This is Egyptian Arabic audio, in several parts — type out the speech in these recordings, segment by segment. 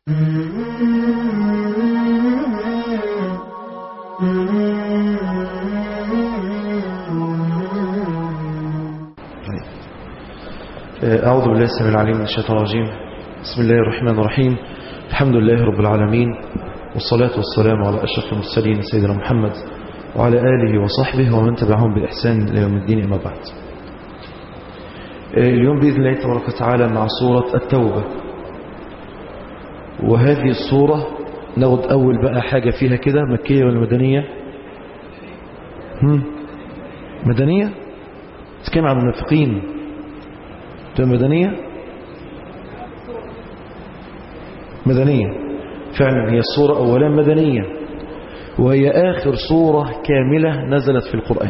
أعوذ بالله السميع العليم من الشيطان الرجيم بسم الله الرحمن الرحيم الحمد لله رب العالمين والصلاة والسلام على أشرف المرسلين سيدنا محمد وعلى آله وصحبه ومن تبعهم بإحسان إلى يوم الدين أما بعد اليوم بإذن الله تبارك وتعالى مع سورة التوبة وهذه السورة ناخد أول بقى حاجة فيها كده مكية ولا مدنية هم؟ مدنية تتكلم عن المنافقين تبقى مدنية مدنية فعلا هي الصورة أولا مدنية وهي آخر صورة كاملة نزلت في القرآن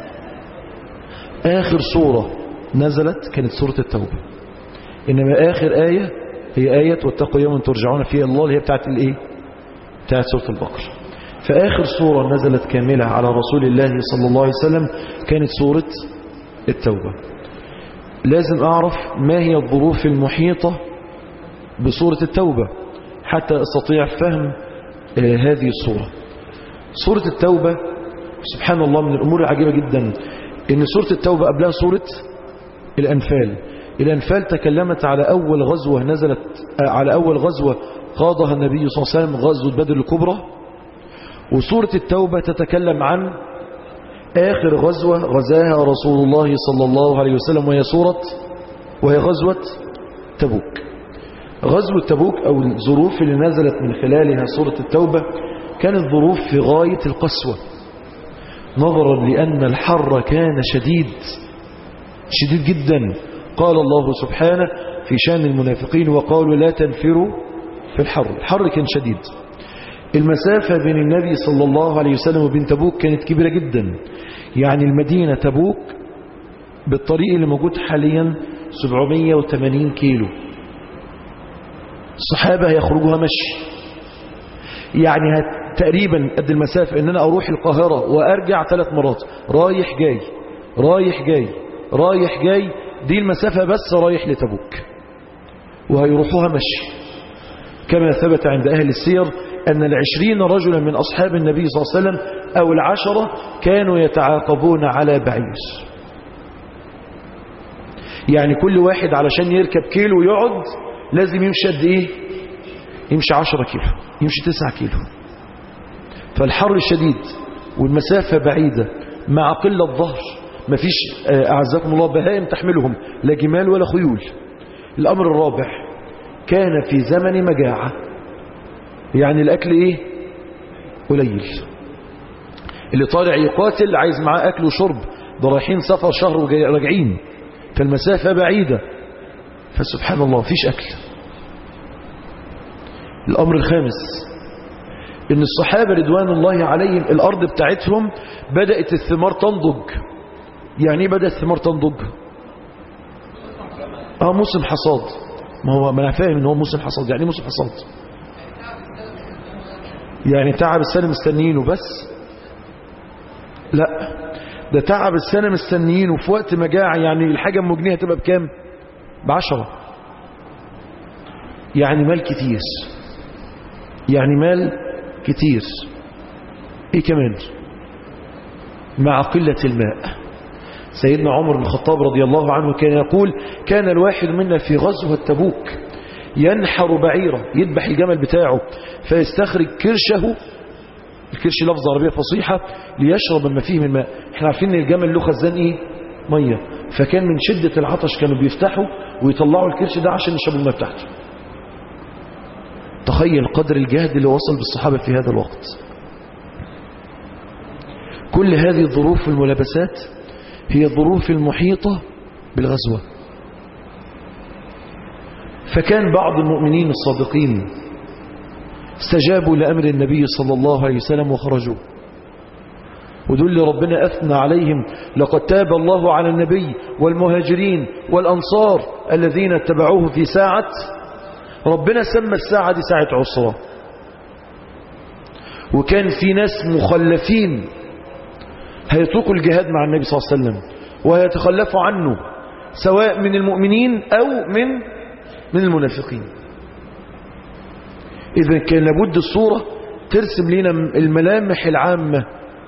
آخر صورة نزلت كانت سورة التوبة إنما آخر آية هي آية واتقوا يوم ترجعون فيها الله اللي هي بتاعت الإيه بتاعت سورة البقرة فآخر صورة نزلت كاملة على رسول الله صلى الله عليه وسلم كانت سورة التوبة لازم أعرف ما هي الظروف المحيطة بصورة التوبة حتى أستطيع فهم هذه الصورة سورة التوبة سبحان الله من الأمور العجيبة جدا إن سورة التوبة قبلها سورة الأنفال الأنفال تكلمت على أول غزوة نزلت على أول غزوة قاضها النبي صلى الله عليه وسلم غزوة بدر الكبرى وسورة التوبة تتكلم عن آخر غزوة غزاها رسول الله صلى الله عليه وسلم وهي سورة وهي غزوة تبوك غزوة تبوك أو الظروف اللي نزلت من خلالها سورة التوبة كانت ظروف في غاية القسوة نظرا لأن الحر كان شديد شديد جدا قال الله سبحانه في شان المنافقين وقالوا لا تنفروا في الحر الحر كان شديد المسافة بين النبي صلى الله عليه وسلم وبين تبوك كانت كبيرة جدا يعني المدينة تبوك بالطريق اللي موجود حاليا 780 كيلو الصحابة هيخرجوها مشي يعني تقريبا قد المسافة ان انا اروح القاهرة وارجع ثلاث مرات رايح جاي رايح جاي رايح جاي دي المسافة بس رايح لتبوك وهيروحوها مشي كما ثبت عند أهل السير أن العشرين رجلا من أصحاب النبي صلى الله عليه وسلم أو العشرة كانوا يتعاقبون على بعير يعني كل واحد علشان يركب كيلو ويقعد لازم يمشي قد إيه يمشي عشرة كيلو يمشي تسعة كيلو فالحر الشديد والمسافة بعيدة مع قلة ظهر مفيش أعزكم الله بهائم تحملهم لا جمال ولا خيول الأمر الرابع كان في زمن مجاعة يعني الأكل إيه قليل اللي طالع يقاتل عايز معاه أكل وشرب ده رايحين سفر شهر وراجعين فالمسافة بعيدة فسبحان الله فيش أكل الأمر الخامس إن الصحابة رضوان الله عليهم الأرض بتاعتهم بدأت الثمار تنضج يعني ايه بدأت الثمار تنضج اه موسم حصاد ما هو ما انا فاهم ان هو موسم حصاد يعني موسم حصاد يعني تعب السنة مستنيين وبس لا ده تعب السنة مستنيين وفي وقت مجاعة يعني الحاجة المجنية تبقى بكام بعشرة يعني مال كتير يعني مال كتير ايه كمان مع قلة الماء سيدنا عمر بن الخطاب رضي الله عنه كان يقول كان الواحد منا في غزوة تبوك ينحر بعيرة يذبح الجمل بتاعه فيستخرج كرشه الكرش لفظ عربية فصيحة ليشرب ما فيه من ماء احنا عارفين ان الجمل له خزان ايه مية فكان من شدة العطش كانوا بيفتحوا ويطلعوا الكرش ده عشان يشربوا الماء بتاعته تخيل قدر الجهد اللي وصل بالصحابة في هذا الوقت كل هذه الظروف والملابسات هي الظروف المحيطة بالغزوة فكان بعض المؤمنين الصادقين استجابوا لأمر النبي صلى الله عليه وسلم وخرجوا ودول اللي ربنا أثنى عليهم لقد تاب الله على النبي والمهاجرين والأنصار الذين اتبعوه في ساعة ربنا سمى الساعة دي ساعة عسرة وكان في ناس مخلفين هيتركوا الجهاد مع النبي صلى الله عليه وسلم ويتخلفوا عنه سواء من المؤمنين أو من من المنافقين إذا كان لابد الصورة ترسم لنا الملامح العامة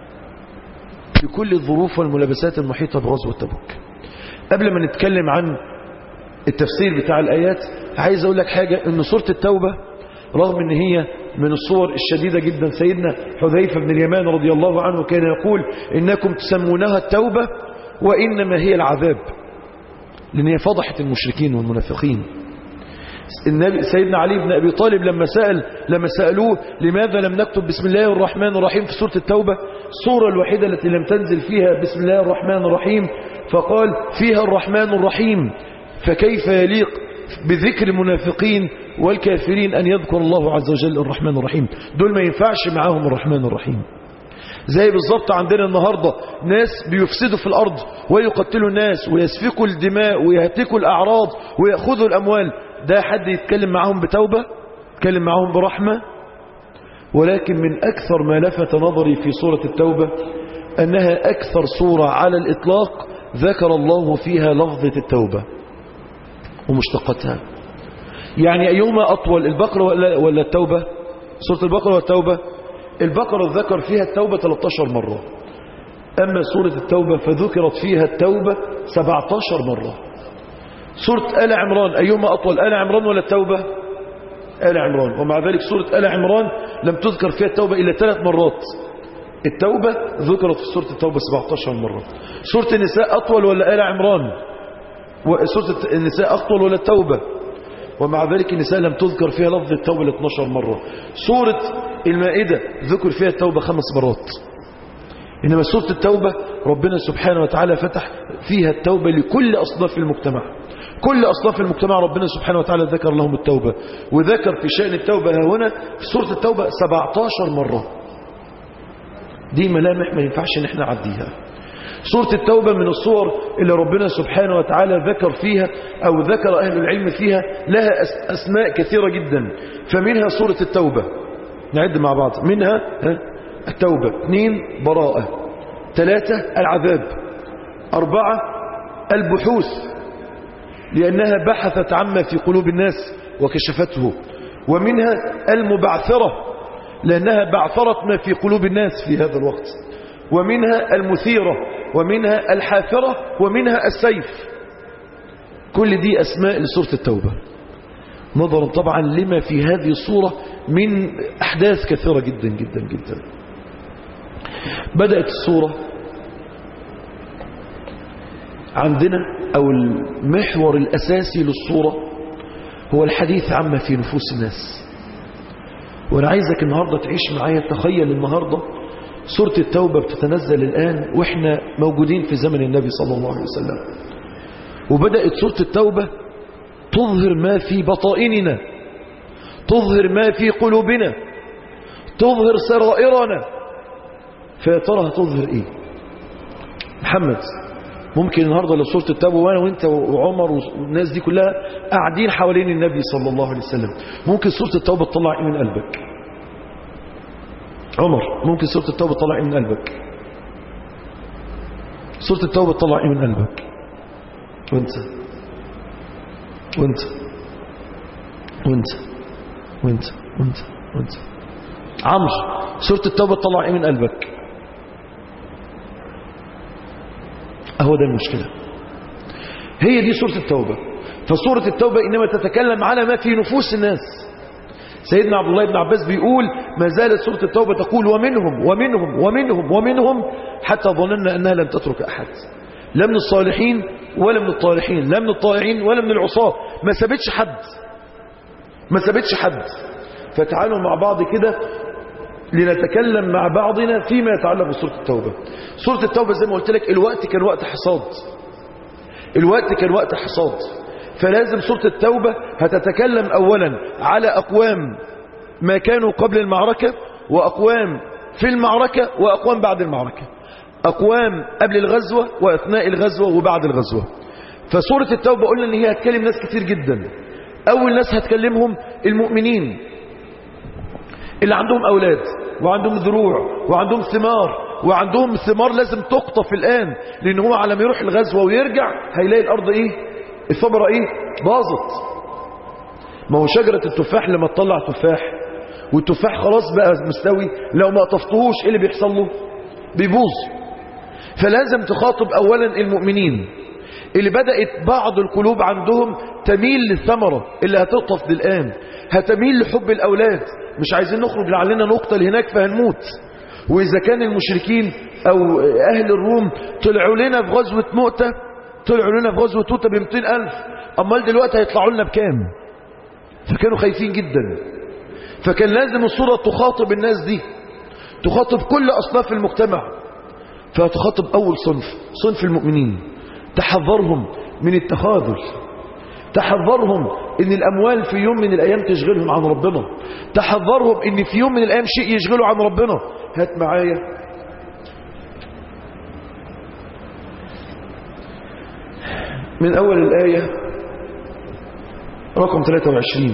لكل الظروف والملابسات المحيطة بغزوة تبوك قبل ما نتكلم عن التفسير بتاع الآيات عايز أقول لك حاجة أن سورة التوبة رغم أن هي من الصور الشديدة جدا سيدنا حذيفة بن اليمان رضي الله عنه كان يقول إنكم تسمونها التوبة وإنما هي العذاب لأن هي فضحت المشركين والمنافقين النبي سيدنا علي بن أبي طالب لما سأل لما سألوه لماذا لم نكتب بسم الله الرحمن الرحيم في سورة التوبة السورة الوحيدة التي لم تنزل فيها بسم الله الرحمن الرحيم فقال فيها الرحمن الرحيم فكيف يليق بذكر المنافقين والكافرين أن يذكر الله عز وجل الرحمن الرحيم دول ما ينفعش معاهم الرحمن الرحيم زي بالظبط عندنا النهاردة ناس بيفسدوا في الأرض ويقتلوا الناس ويسفكوا الدماء ويهتكوا الأعراض ويأخذوا الأموال ده حد يتكلم معهم بتوبة يتكلم معهم برحمة ولكن من أكثر ما لفت نظري في سورة التوبة أنها أكثر سورة على الإطلاق ذكر الله فيها لفظة التوبة ومشتقتها يعني أيهما أطول البقرة ولا, ولا التوبة سورة البقرة والتوبة البقرة ذكر فيها التوبة 13 مرة أما سورة التوبة فذكرت فيها التوبة 17 مرة سورة آل عمران أيهما أطول آل عمران ولا التوبة آل عمران ومع ذلك سورة آل عمران لم تذكر فيها التوبة إلا ثلاث مرات التوبة ذكرت في سورة التوبة 17 مرة سورة النساء أطول ولا آل عمران وسورة النساء أطول ولا التوبة ومع ذلك النساء لم تذكر فيها لفظ التوبة ل 12 مرة سورة المائدة ذكر فيها التوبة خمس مرات إنما سورة التوبة ربنا سبحانه وتعالى فتح فيها التوبة لكل أصناف المجتمع كل أصناف المجتمع ربنا سبحانه وتعالى ذكر لهم التوبة وذكر في شأن التوبة هنا في سورة التوبة 17 مرة دي ملامح ما ينفعش ان احنا نعديها سورة التوبة من الصور اللي ربنا سبحانه وتعالى ذكر فيها أو ذكر أهل العلم فيها لها أسماء كثيرة جدا فمنها سورة التوبة نعد مع بعض منها التوبة اثنين براءة ثلاثة العذاب أربعة البحوث لأنها بحثت عما في قلوب الناس وكشفته ومنها المبعثرة لأنها بعثرت ما في قلوب الناس في هذا الوقت ومنها المثيرة ومنها الحافرة ومنها السيف كل دي أسماء لسورة التوبة نظرا طبعا لما في هذه الصورة من أحداث كثيرة جدا جدا جدا بدأت الصورة عندنا أو المحور الأساسي للصورة هو الحديث عما في نفوس الناس وأنا عايزك النهاردة تعيش معايا تخيل النهاردة سورة التوبة بتتنزل الآن وإحنا موجودين في زمن النبي صلى الله عليه وسلم وبدأت سورة التوبة تظهر ما في بطائننا تظهر ما في قلوبنا تظهر سرائرنا فيا ترى هتظهر ايه محمد ممكن النهاردة لو سورة التوبة وانا وانت وعمر والناس دي كلها قاعدين حوالين النبي صلى الله عليه وسلم ممكن سورة التوبة تطلع ايه من قلبك عمر ممكن سورة التوبة تطلع ايه من قلبك سورة التوبة تطلع ايه من قلبك وانت وانت وانت وانت وانت وانت عمرو سورة التوبة تطلع ايه من قلبك اهو ده المشكلة هي دي سورة التوبة فسورة التوبة انما تتكلم على ما في نفوس الناس سيدنا عبد الله بن عباس بيقول ما زالت سورة التوبة تقول ومنهم ومنهم ومنهم ومنهم حتى ظننا أنها لم تترك أحد لا من الصالحين ولا من الطالحين لا من الطائعين ولا من العصاة ما سابتش حد ما سابتش حد فتعالوا مع بعض كده لنتكلم مع بعضنا فيما يتعلق بسورة التوبة سورة التوبة زي ما قلت لك الوقت كان وقت حصاد الوقت كان وقت حصاد فلازم سورة التوبة هتتكلم أولا على أقوام ما كانوا قبل المعركة وأقوام في المعركة وأقوام بعد المعركة أقوام قبل الغزوة وأثناء الغزوة وبعد الغزوة فسورة التوبة قلنا أن هي هتكلم ناس كتير جدا أول ناس هتكلمهم المؤمنين اللي عندهم أولاد وعندهم ذروع وعندهم ثمار وعندهم ثمار لازم تقطف الآن لأن هو على ما يروح الغزوة ويرجع هيلاقي الأرض إيه الثمرة إيه باظت ما هو شجرة التفاح لما تطلع تفاح والتفاح خلاص بقى مستوي لو ما قطفتهوش ايه اللي بيحصل له بيبوظ فلازم تخاطب اولا المؤمنين اللي بدأت بعض القلوب عندهم تميل للثمرة اللي هتقطف بالآن هتميل لحب الأولاد مش عايزين نخرج لعلنا نقتل هناك فهنموت وإذا كان المشركين أو أهل الروم طلعوا لنا في غزوة مؤتة طلعوا لنا في غزوة مؤتة ب ألف أمال دلوقتي هيطلعوا لنا بكام فكانوا خايفين جدا فكان لازم الصورة تخاطب الناس دي تخاطب كل أصناف المجتمع فتخاطب أول صنف صنف المؤمنين تحذرهم من التخاذل تحذرهم ان الاموال في يوم من الايام تشغلهم عن ربنا تحذرهم ان في يوم من الايام شيء يشغله عن ربنا هات معايا من اول الايه رقم 23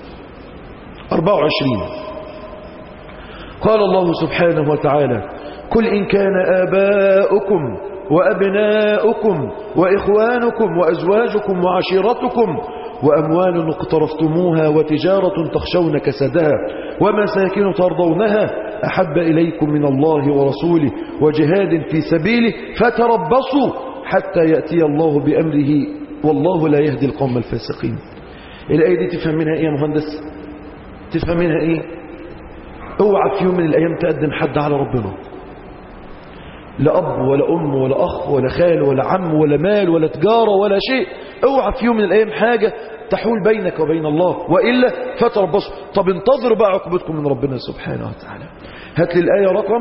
24 قال الله سبحانه وتعالى قل إن كان آباؤكم وأبناؤكم وإخوانكم وأزواجكم وعشيرتكم وأموال اقترفتموها وتجارة تخشون كسدها ومساكن ترضونها أحب إليكم من الله ورسوله وجهاد في سبيله فتربصوا حتى يأتي الله بأمره والله لا يهدي القوم الفاسقين الآية دي تفهم منها إيه يا مهندس تفهم منها إيه اوعى في يوم من الأيام تقدم حد على ربنا لا أب ولا أم ولا أخ ولا خال ولا عم ولا مال ولا تجارة ولا شيء اوعى في يوم من الأيام حاجة تحول بينك وبين الله وإلا فتربصوا طب انتظروا بقى عقبتكم من ربنا سبحانه وتعالى هات لي الآية رقم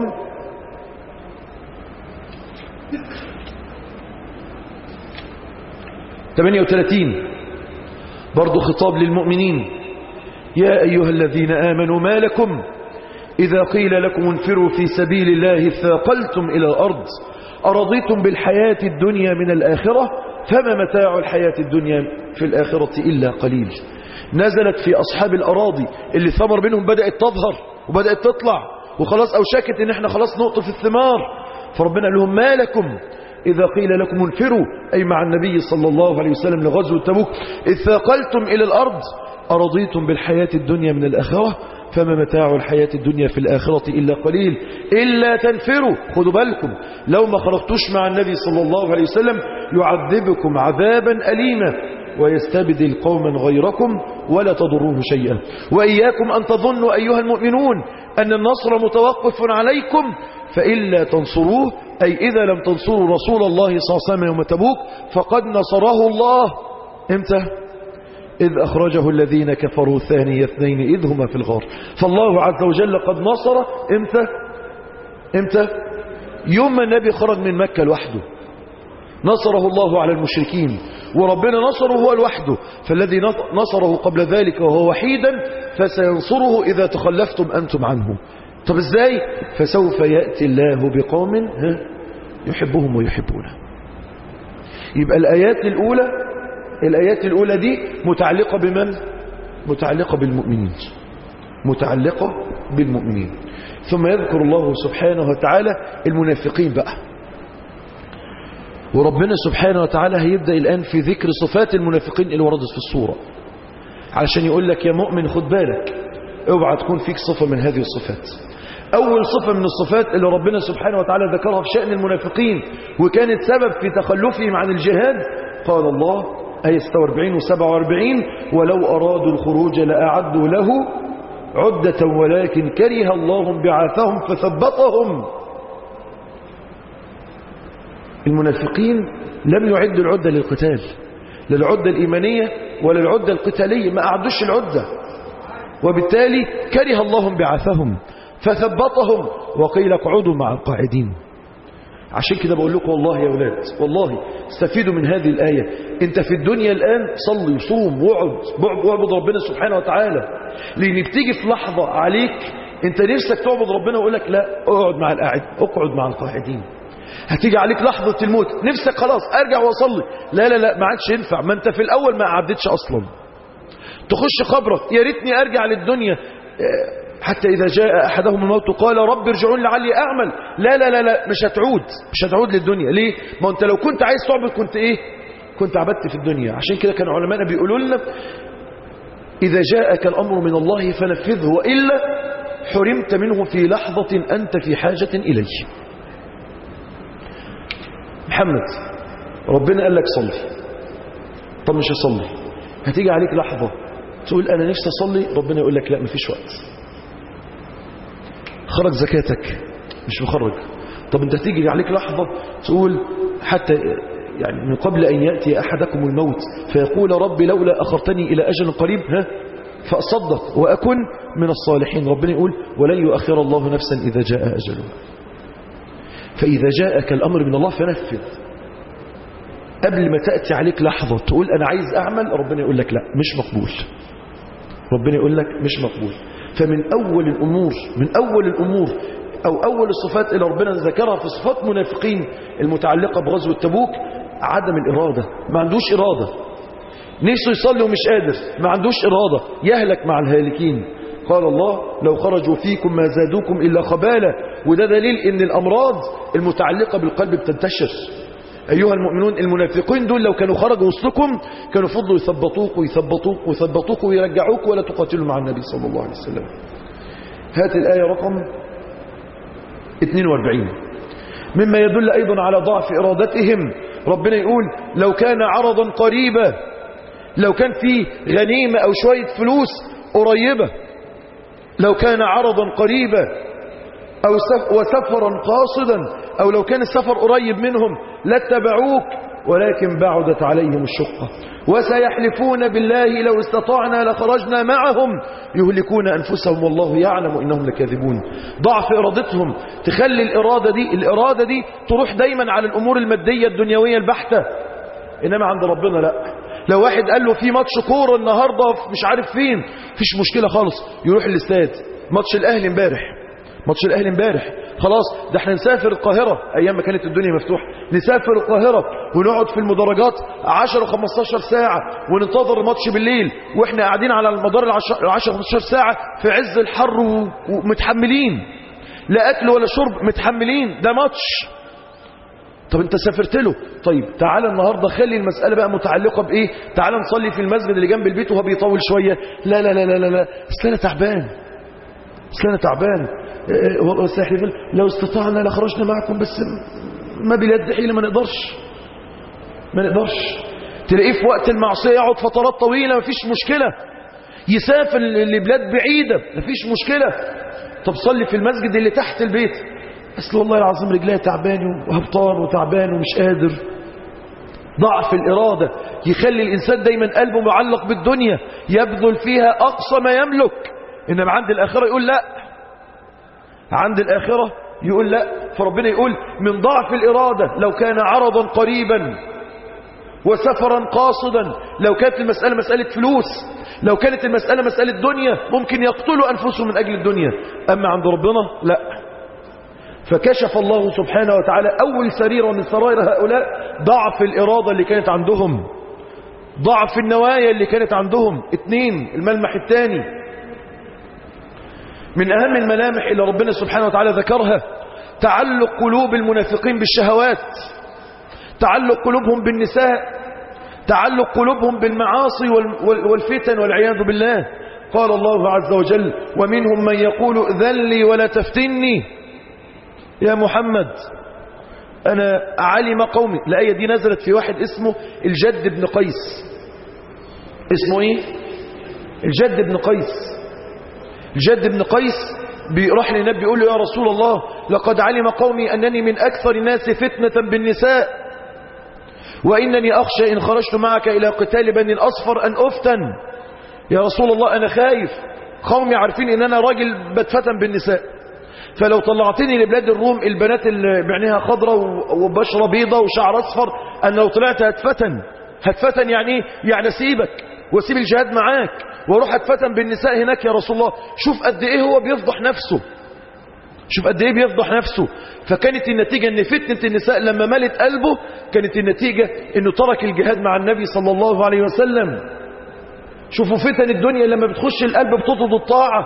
ثمانية وثلاثين برضو خطاب للمؤمنين يا أيها الذين آمنوا ما لكم إذا قيل لكم انفروا في سبيل الله ثاقلتم إلى الأرض أرضيتم بالحياة الدنيا من الآخرة فما متاع الحياة الدنيا في الآخرة إلا قليل نزلت في أصحاب الأراضي اللي الثمر منهم بدأت تظهر وبدأت تطلع وخلاص أوشكت إن احنا خلاص نقطف الثمار فربنا قال لهم ما لكم إذا قيل لكم انفروا أي مع النبي صلى الله عليه وسلم لغزو تبوك إذ ثاقلتم إلى الأرض أرضيتم بالحياة الدنيا من الآخرة فما متاع الحياة الدنيا في الآخرة إلا قليل إلا تنفروا خدوا بالكم لو ما خرجتوش مع النبي صلى الله عليه وسلم يعذبكم عذابا أليما ويستبدل قوما غيركم ولا تضروه شيئا وإياكم أن تظنوا أيها المؤمنون أن النصر متوقف عليكم فإلا تنصروه أي إذا لم تنصروا رسول الله صلى الله عليه وسلم يوم تبوك فقد نصره الله امتى إذ أخرجه الذين كفروا ثاني اثنين إذ هما في الغار فالله عز وجل قد نصر امتى امتى يوم ما النبي خرج من مكة لوحده نصره الله على المشركين وربنا نصره هو لوحده فالذي نصره قبل ذلك وهو وحيدا فسينصره إذا تخلفتم أنتم عنه طب ازاي فسوف يأتي الله بقوم يحبهم ويحبونه يبقى الآيات الأولى الآيات الأولى دي متعلقة بمن متعلقة بالمؤمنين متعلقة بالمؤمنين ثم يذكر الله سبحانه وتعالى المنافقين بقى وربنا سبحانه وتعالى هيبدأ الآن في ذكر صفات المنافقين اللي وردت في الصورة علشان يقول لك يا مؤمن خد بالك اوعى تكون فيك صفة من هذه الصفات أول صفة من الصفات اللي ربنا سبحانه وتعالى ذكرها في شأن المنافقين وكانت سبب في تخلفهم عن الجهاد قال الله آية 46 و 47 ولو أرادوا الخروج لأعدوا له عدة ولكن كره الله بعاثهم فثبطهم المنافقين لم يعدوا العدة للقتال لا العدة الإيمانية ولا العدة القتالية ما أعدوش العدة وبالتالي كره الله بعاثهم فثبطهم وقيل اقعدوا مع القاعدين عشان كده بقول لكم والله يا أولاد والله استفيدوا من هذه الآية انت في الدنيا الآن صلي وصوم واقعد واعبد ربنا سبحانه وتعالى لأن بتيجي في لحظة عليك انت نفسك تعبد ربنا ويقول لك لا اقعد مع القاعد اقعد مع القاعدين هتيجي عليك لحظة الموت نفسك خلاص ارجع واصلي لا لا لا ما عادش ينفع ما انت في الأول ما قعدتش أصلا تخش قبرك يا ريتني ارجع للدنيا حتى إذا جاء أحدهم الموت قال رب ارجعون لعلي أعمل لا لا لا لا مش هتعود مش هتعود للدنيا ليه ما أنت لو كنت عايز تعبد كنت إيه كنت عبدت في الدنيا عشان كده كان علماءنا بيقولوا لنا إذا جاءك الأمر من الله فنفذه وإلا حرمت منه في لحظة أنت في حاجة إليه محمد ربنا قال لك صلي طب مش هصلي هتيجي عليك لحظة تقول أنا نفسي أصلي ربنا يقول لك لا مفيش وقت خرج زكاتك مش مخرج طب انت هتيجي عليك لحظة تقول حتى يعني من قبل أن يأتي أحدكم الموت فيقول رب لولا أخرتني إلى أجل قريب ها فأصدق وأكن من الصالحين ربنا يقول ولن يؤخر الله نفسا إذا جاء أجله فإذا جاءك الأمر من الله فنفذ قبل ما تأتي عليك لحظة تقول أنا عايز أعمل ربنا يقول لك لا مش مقبول ربنا يقول لك مش مقبول فمن أول الأمور من أول الأمور أو أول الصفات اللي ربنا ذكرها في صفات منافقين المتعلقة بغزوة تبوك عدم الإرادة ما عندوش إرادة نفسه يصلي ومش قادر ما عندوش إرادة يهلك مع الهالكين قال الله لو خرجوا فيكم ما زادوكم إلا خبالة وده دليل ان الأمراض المتعلقة بالقلب بتنتشر أيها المؤمنون المنافقين دول لو كانوا خرجوا وسطكم كانوا فضلوا يثبطوك ويثبطوك ويثبطوك ويرجعوك ولا تقاتلوا مع النبي صلى الله عليه وسلم هات الآية رقم 42 مما يدل أيضا على ضعف إرادتهم ربنا يقول لو كان عرضا قريبا لو كان في غنيمة أو شوية فلوس قريبة لو كان عرضا قريبا أو وسفرا قاصدا أو لو كان السفر قريب منهم لاتبعوك ولكن بعدت عليهم الشقة وسيحلفون بالله لو استطعنا لخرجنا معهم يهلكون أنفسهم والله يعلم إنهم لكاذبون ضعف إرادتهم تخلي الإرادة دي الإرادة دي تروح دايما على الأمور المادية الدنيوية البحتة إنما عند ربنا لا لو واحد قال له في ماتش كورة النهاردة مش عارف فين فيش مشكلة خالص يروح الاستاد ماتش الأهلي امبارح ماتش الأهلي امبارح خلاص ده احنا نسافر القاهرة أيام ما كانت الدنيا مفتوحة نسافر القاهرة ونقعد في المدرجات 10 15 ساعة وننتظر الماتش بالليل واحنا قاعدين على المدار ال 10 15 ساعة في عز الحر ومتحملين لا أكل ولا شرب متحملين ده ماتش طب انت سافرت له طيب تعالى النهاردة خلي المسألة بقى متعلقة بإيه تعالى نصلي في المسجد اللي جنب البيت وهو بيطول شوية لا لا لا لا لا, لا. اصل انا تعبان اصل انا تعبان اه لو استطعنا لخرجنا معكم بس ما باليد حيلة ما نقدرش ما نقدرش تلاقيه في وقت المعصية يقعد فترات طويلة ما فيش مشكلة يسافر لبلاد بعيدة ما فيش مشكلة طب صلي في المسجد اللي تحت البيت أصل والله العظيم رجليها تعباني وهبطان وتعبان ومش قادر ضعف الإرادة يخلي الإنسان دايما قلبه معلق بالدنيا يبذل فيها أقصى ما يملك إنما عند الآخرة يقول لا عند الآخرة يقول لا فربنا يقول من ضعف الإرادة لو كان عرضا قريبا وسفرا قاصدا لو كانت المسألة مسألة فلوس لو كانت المسألة مسألة دنيا ممكن يقتلوا أنفسهم من أجل الدنيا أما عند ربنا لا فكشف الله سبحانه وتعالى أول سريرة من سرائر هؤلاء ضعف الإرادة اللي كانت عندهم ضعف النوايا اللي كانت عندهم اثنين الملمح الثاني من أهم الملامح اللي ربنا سبحانه وتعالى ذكرها تعلق قلوب المنافقين بالشهوات تعلق قلوبهم بالنساء تعلق قلوبهم بالمعاصي والفتن والعياذ بالله قال الله عز وجل ومنهم من يقول ذل لي ولا تفتني يا محمد أنا علم قومي الآية دي نزلت في واحد اسمه الجد بن قيس اسمه ايه الجد بن قيس الجد بن قيس راح للنبي بيقول له يا رسول الله لقد علم قومي أنني من أكثر الناس فتنة بالنساء وإنني أخشى إن خرجت معك إلى قتال بني الأصفر أن أفتن يا رسول الله أنا خايف قومي عارفين إن أنا راجل بتفتن بالنساء فلو طلعتني لبلاد الروم البنات اللي بعينيها خضراء وبشرة بيضة وشعر أصفر أنا لو طلعت هتفتن هتفتن يعني إيه؟ يعني سيبك واسيب الجهاد معاك واروح اتفتن بالنساء هناك يا رسول الله شوف قد ايه هو بيفضح نفسه شوف قد ايه بيفضح نفسه فكانت النتيجة ان فتنة النساء لما ملت قلبه كانت النتيجة انه ترك الجهاد مع النبي صلى الله عليه وسلم شوفوا فتن الدنيا لما بتخش القلب بتطرد الطاعة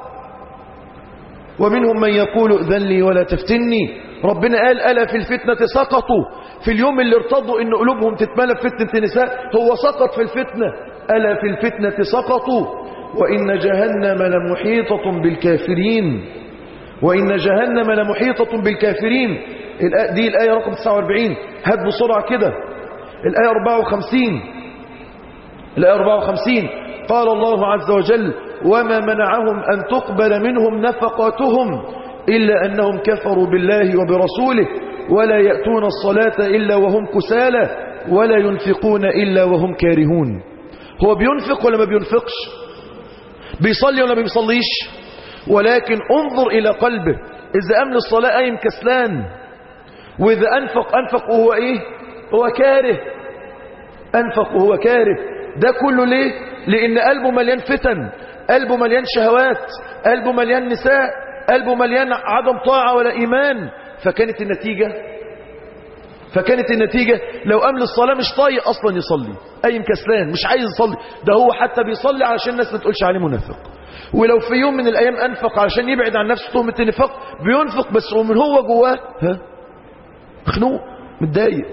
ومنهم من يقول ائذن لي ولا تفتني ربنا قال ألا في الفتنة سقطوا في اليوم اللي ارتضوا ان قلوبهم تتملى بفتنة النساء هو سقط في الفتنة ألا في الفتنة سقطوا وإن جهنم لمحيطة بالكافرين وإن جهنم لمحيطة بالكافرين دي الآية رقم 49 هات بسرعة كده الآية 54 الآية 54 قال الله عز وجل وما منعهم أن تقبل منهم نفقاتهم إلا أنهم كفروا بالله وبرسوله ولا يأتون الصلاة إلا وهم كسالى ولا ينفقون إلا وهم كارهون هو بينفق ولا ما بينفقش بيصلي ولا ما بيصليش ولكن انظر إلى قلبه إذا أمن الصلاة قايم كسلان وإذا أنفق أنفق وهو إيه هو كاره أنفق وهو كاره ده كله ليه لأن قلبه مليان فتن قلبه مليان شهوات قلبه مليان نساء قلبه مليان عدم طاعة ولا إيمان فكانت النتيجة فكانت النتيجة لو أمن الصلاة مش طايق أصلا يصلي أي كسلان مش عايز يصلي ده هو حتى بيصلي علشان الناس ما تقولش عليه منافق ولو في يوم من الأيام أنفق علشان يبعد عن نفسه تهمة النفاق بينفق بس ومن هو جواه ها مخنوق متضايق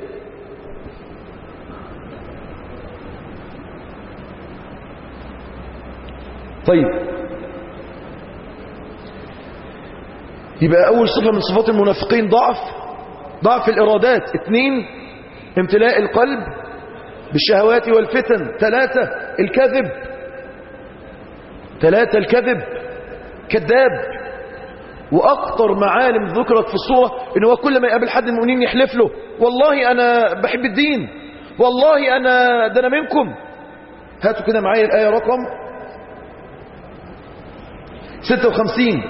طيب يبقى أول صفة من صفات المنافقين ضعف ضعف الإرادات اثنين امتلاء القلب بالشهوات والفتن ثلاثة الكذب ثلاثة الكذب كذاب وأكثر معالم ذكرت في الصورة إن هو كل ما يقابل حد من المؤمنين يحلف له والله أنا بحب الدين والله أنا ده أنا منكم هاتوا كده معايا الآية رقم 56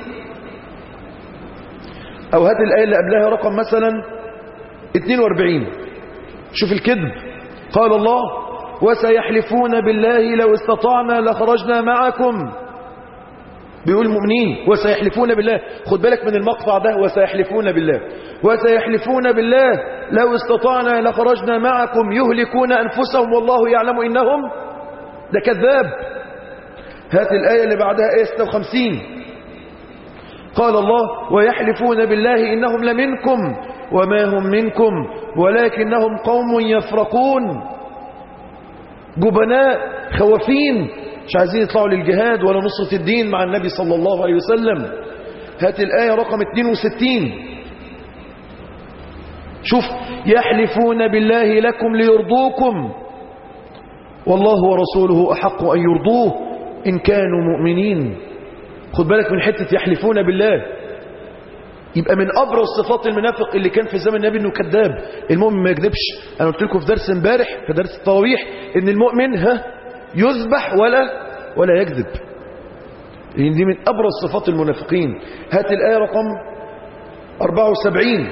أو هات الآية اللي قبلها رقم مثلا 42 شوف الكذب قال الله وسيحلفون بالله لو استطعنا لخرجنا معكم بيقول المؤمنين وسيحلفون بالله خد بالك من المقطع ده وسيحلفون بالله وسيحلفون بالله لو استطعنا لخرجنا معكم يهلكون أنفسهم والله يعلم إنهم ده كذاب هات الآية اللي بعدها آية 56 قال الله ويحلفون بالله إنهم لمنكم وما هم منكم ولكنهم قوم يفرقون جبناء خوافين مش عايزين يطلعوا للجهاد ولا نصرة الدين مع النبي صلى الله عليه وسلم هات الآية رقم 62 شوف يحلفون بالله لكم ليرضوكم والله ورسوله أحق أن يرضوه إن كانوا مؤمنين خد بالك من حتة يحلفون بالله يبقى من أبرز صفات المنافق اللي كان في زمن النبي انه كذاب المؤمن ما يكذبش انا قلت لكم في درس امبارح في درس التراويح ان المؤمن ها يذبح ولا ولا يكذب لان دي من ابرز صفات المنافقين هات الايه رقم 74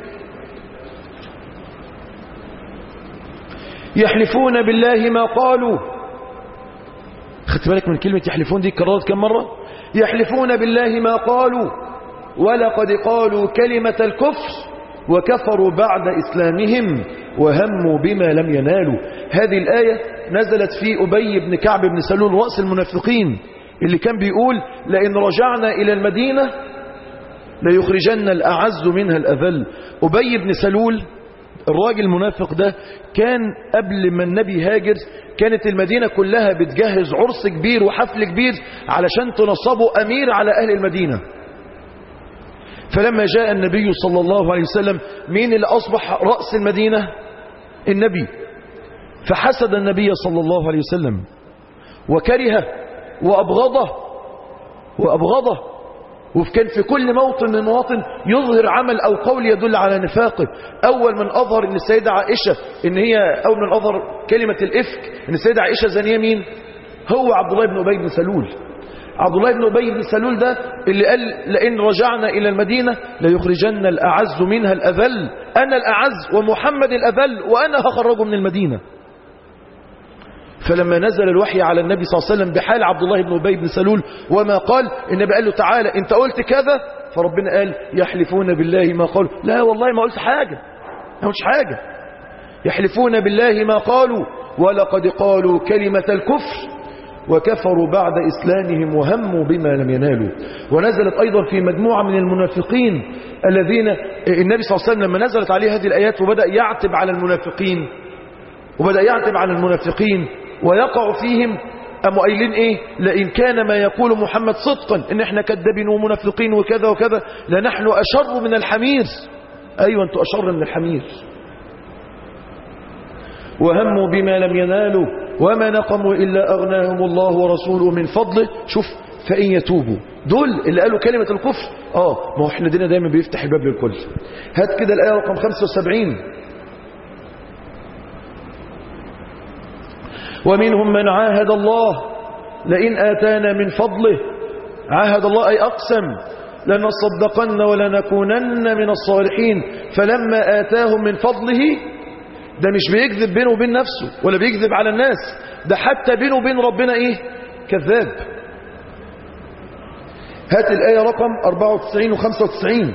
يحلفون بالله ما قالوا خدت بالك من كلمة يحلفون دي كررت كم مرة يحلفون بالله ما قالوا ولقد قالوا كلمة الكفر وكفروا بعد إسلامهم وهموا بما لم ينالوا هذه الآية نزلت في أبي بن كعب بن سلول رأس المنافقين اللي كان بيقول لئن رجعنا إلى المدينة ليخرجن الأعز منها الأذل أبي بن سلول الراجل المنافق ده كان قبل ما النبي هاجر كانت المدينة كلها بتجهز عرس كبير وحفل كبير علشان تنصبه أمير على أهل المدينة فلما جاء النبي صلى الله عليه وسلم مين اللي أصبح رأس المدينة النبي فحسد النبي صلى الله عليه وسلم وكره وأبغضه وأبغضه وكان في كل موطن من المواطن يظهر عمل أو قول يدل على نفاقه أول من أظهر أن السيدة عائشة إن هي أول من أظهر كلمة الإفك أن السيدة عائشة زانية مين هو عبد الله بن أبي بن سلول عبد الله بن أبي بن سلول ده اللي قال لئن رجعنا إلى المدينة ليخرجن الأعز منها الأذل أنا الأعز ومحمد الأذل وأنا هخرجه من المدينة فلما نزل الوحي على النبي صلى الله عليه وسلم بحال عبد الله بن أبي بن سلول وما قال النبي قال له تعالى انت قلت كذا فربنا قال يحلفون بالله ما قالوا لا والله ما قلت حاجة ما قلتش حاجة يحلفون بالله ما قالوا ولقد قالوا كلمة الكفر وكفروا بعد إسلامهم وهموا بما لم ينالوا ونزلت أيضا في مجموعة من المنافقين الذين النبي صلى الله عليه وسلم لما نزلت عليه هذه الآيات وبدأ يعتب على المنافقين وبدأ يعتب على المنافقين ويقع فيهم قاموا قايلين ايه لئن كان ما يقول محمد صدقا ان احنا كذابين ومنافقين وكذا وكذا لنحن اشر من الحمير ايوه انتوا اشر من الحمير وهموا بما لم ينالوا وما نقموا الا اغناهم الله ورسوله من فضله شوف فان يتوبوا دول اللي قالوا كلمة الكفر اه ما هو احنا دينا دايما بيفتح الباب للكل هات كده الآية رقم 75 ومنهم من عاهد الله لئن آتانا من فضله عاهد الله أي أقسم لنصدقن ولنكونن من الصالحين فلما آتاهم من فضله ده مش بيكذب بينه وبين نفسه ولا بيكذب على الناس ده حتى بينه وبين ربنا ايه كذاب هات الآية رقم 94 و 95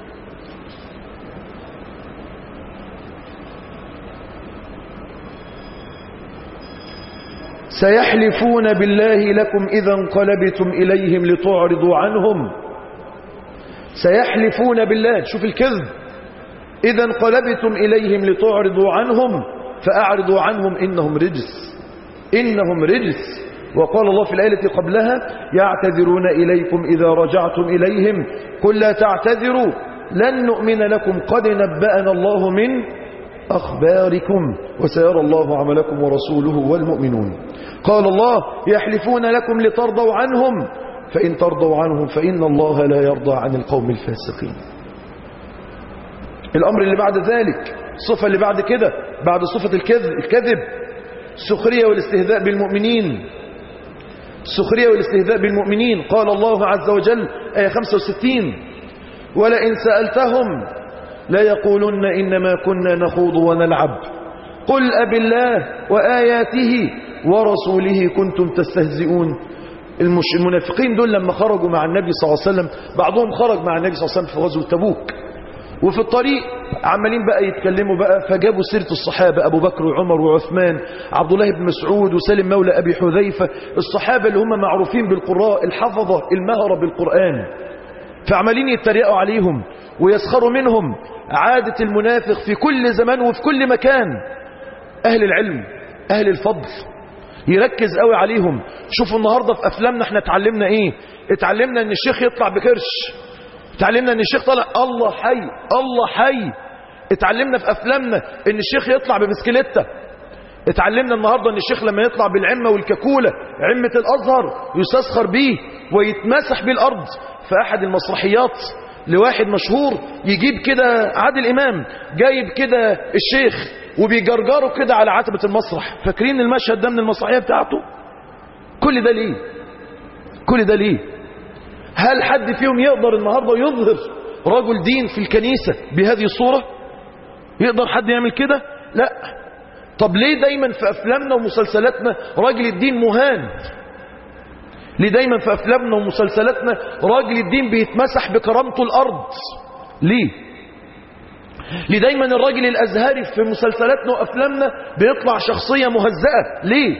سيحلفون بالله لكم إذا انقلبتم إليهم لتعرضوا عنهم سيحلفون بالله شوف الكذب إذا انقلبتم إليهم لتعرضوا عنهم فأعرضوا عنهم إنهم رجس إنهم رجس وقال الله في الآية قبلها يعتذرون إليكم إذا رجعتم إليهم قل لا تعتذروا لن نؤمن لكم قد نبأنا الله من أخباركم وسيرى الله عملكم ورسوله والمؤمنون قال الله يحلفون لكم لترضوا عنهم فإن ترضوا عنهم فإن الله لا يرضى عن القوم الفاسقين الأمر اللي بعد ذلك الصفة اللي بعد كده بعد صفة الكذب الكذب السخرية والاستهزاء بالمؤمنين السخرية والاستهزاء بالمؤمنين قال الله عز وجل آية 65 ولئن سألتهم لا يقولن إنما كنا نخوض ونلعب قل أب الله وآياته ورسوله كنتم تستهزئون المش... المنافقين دول لما خرجوا مع النبي صلى الله عليه وسلم بعضهم خرج مع النبي صلى الله عليه وسلم في غزوة تبوك وفي الطريق عمالين بقى يتكلموا بقى فجابوا سيرة الصحابة أبو بكر وعمر وعثمان عبد الله بن مسعود وسالم مولى أبي حذيفة الصحابة اللي هم معروفين بالقراء الحفظة المهرة بالقرآن فعمالين يتريقوا عليهم ويسخروا منهم عادة المنافق في كل زمان وفي كل مكان أهل العلم أهل الفضل يركز قوي عليهم شوفوا النهاردة في أفلامنا احنا اتعلمنا ايه اتعلمنا ان الشيخ يطلع بكرش اتعلمنا ان الشيخ طلع الله حي الله حي اتعلمنا في افلامنا ان الشيخ يطلع ببسكليته اتعلمنا النهاردة ان الشيخ لما يطلع بالعمة والككولة عمة الازهر يستسخر بيه ويتمسح بيه الارض في احد المسرحيات لواحد مشهور يجيب كده عادل امام جايب كده الشيخ وبيجرجره كده على عتبة المسرح فاكرين المشهد ده من المسرحية بتاعته كل ده ليه كل ده ليه هل حد فيهم يقدر النهاردة يظهر رجل دين في الكنيسة بهذه الصورة يقدر حد يعمل كده لا طب ليه دايما في أفلامنا ومسلسلاتنا راجل الدين مهان ليه دايما في أفلامنا ومسلسلاتنا راجل الدين بيتمسح بكرامته الأرض ليه ليه دايما الراجل الأزهري في مسلسلاتنا وأفلامنا بيطلع شخصية مهزأة ليه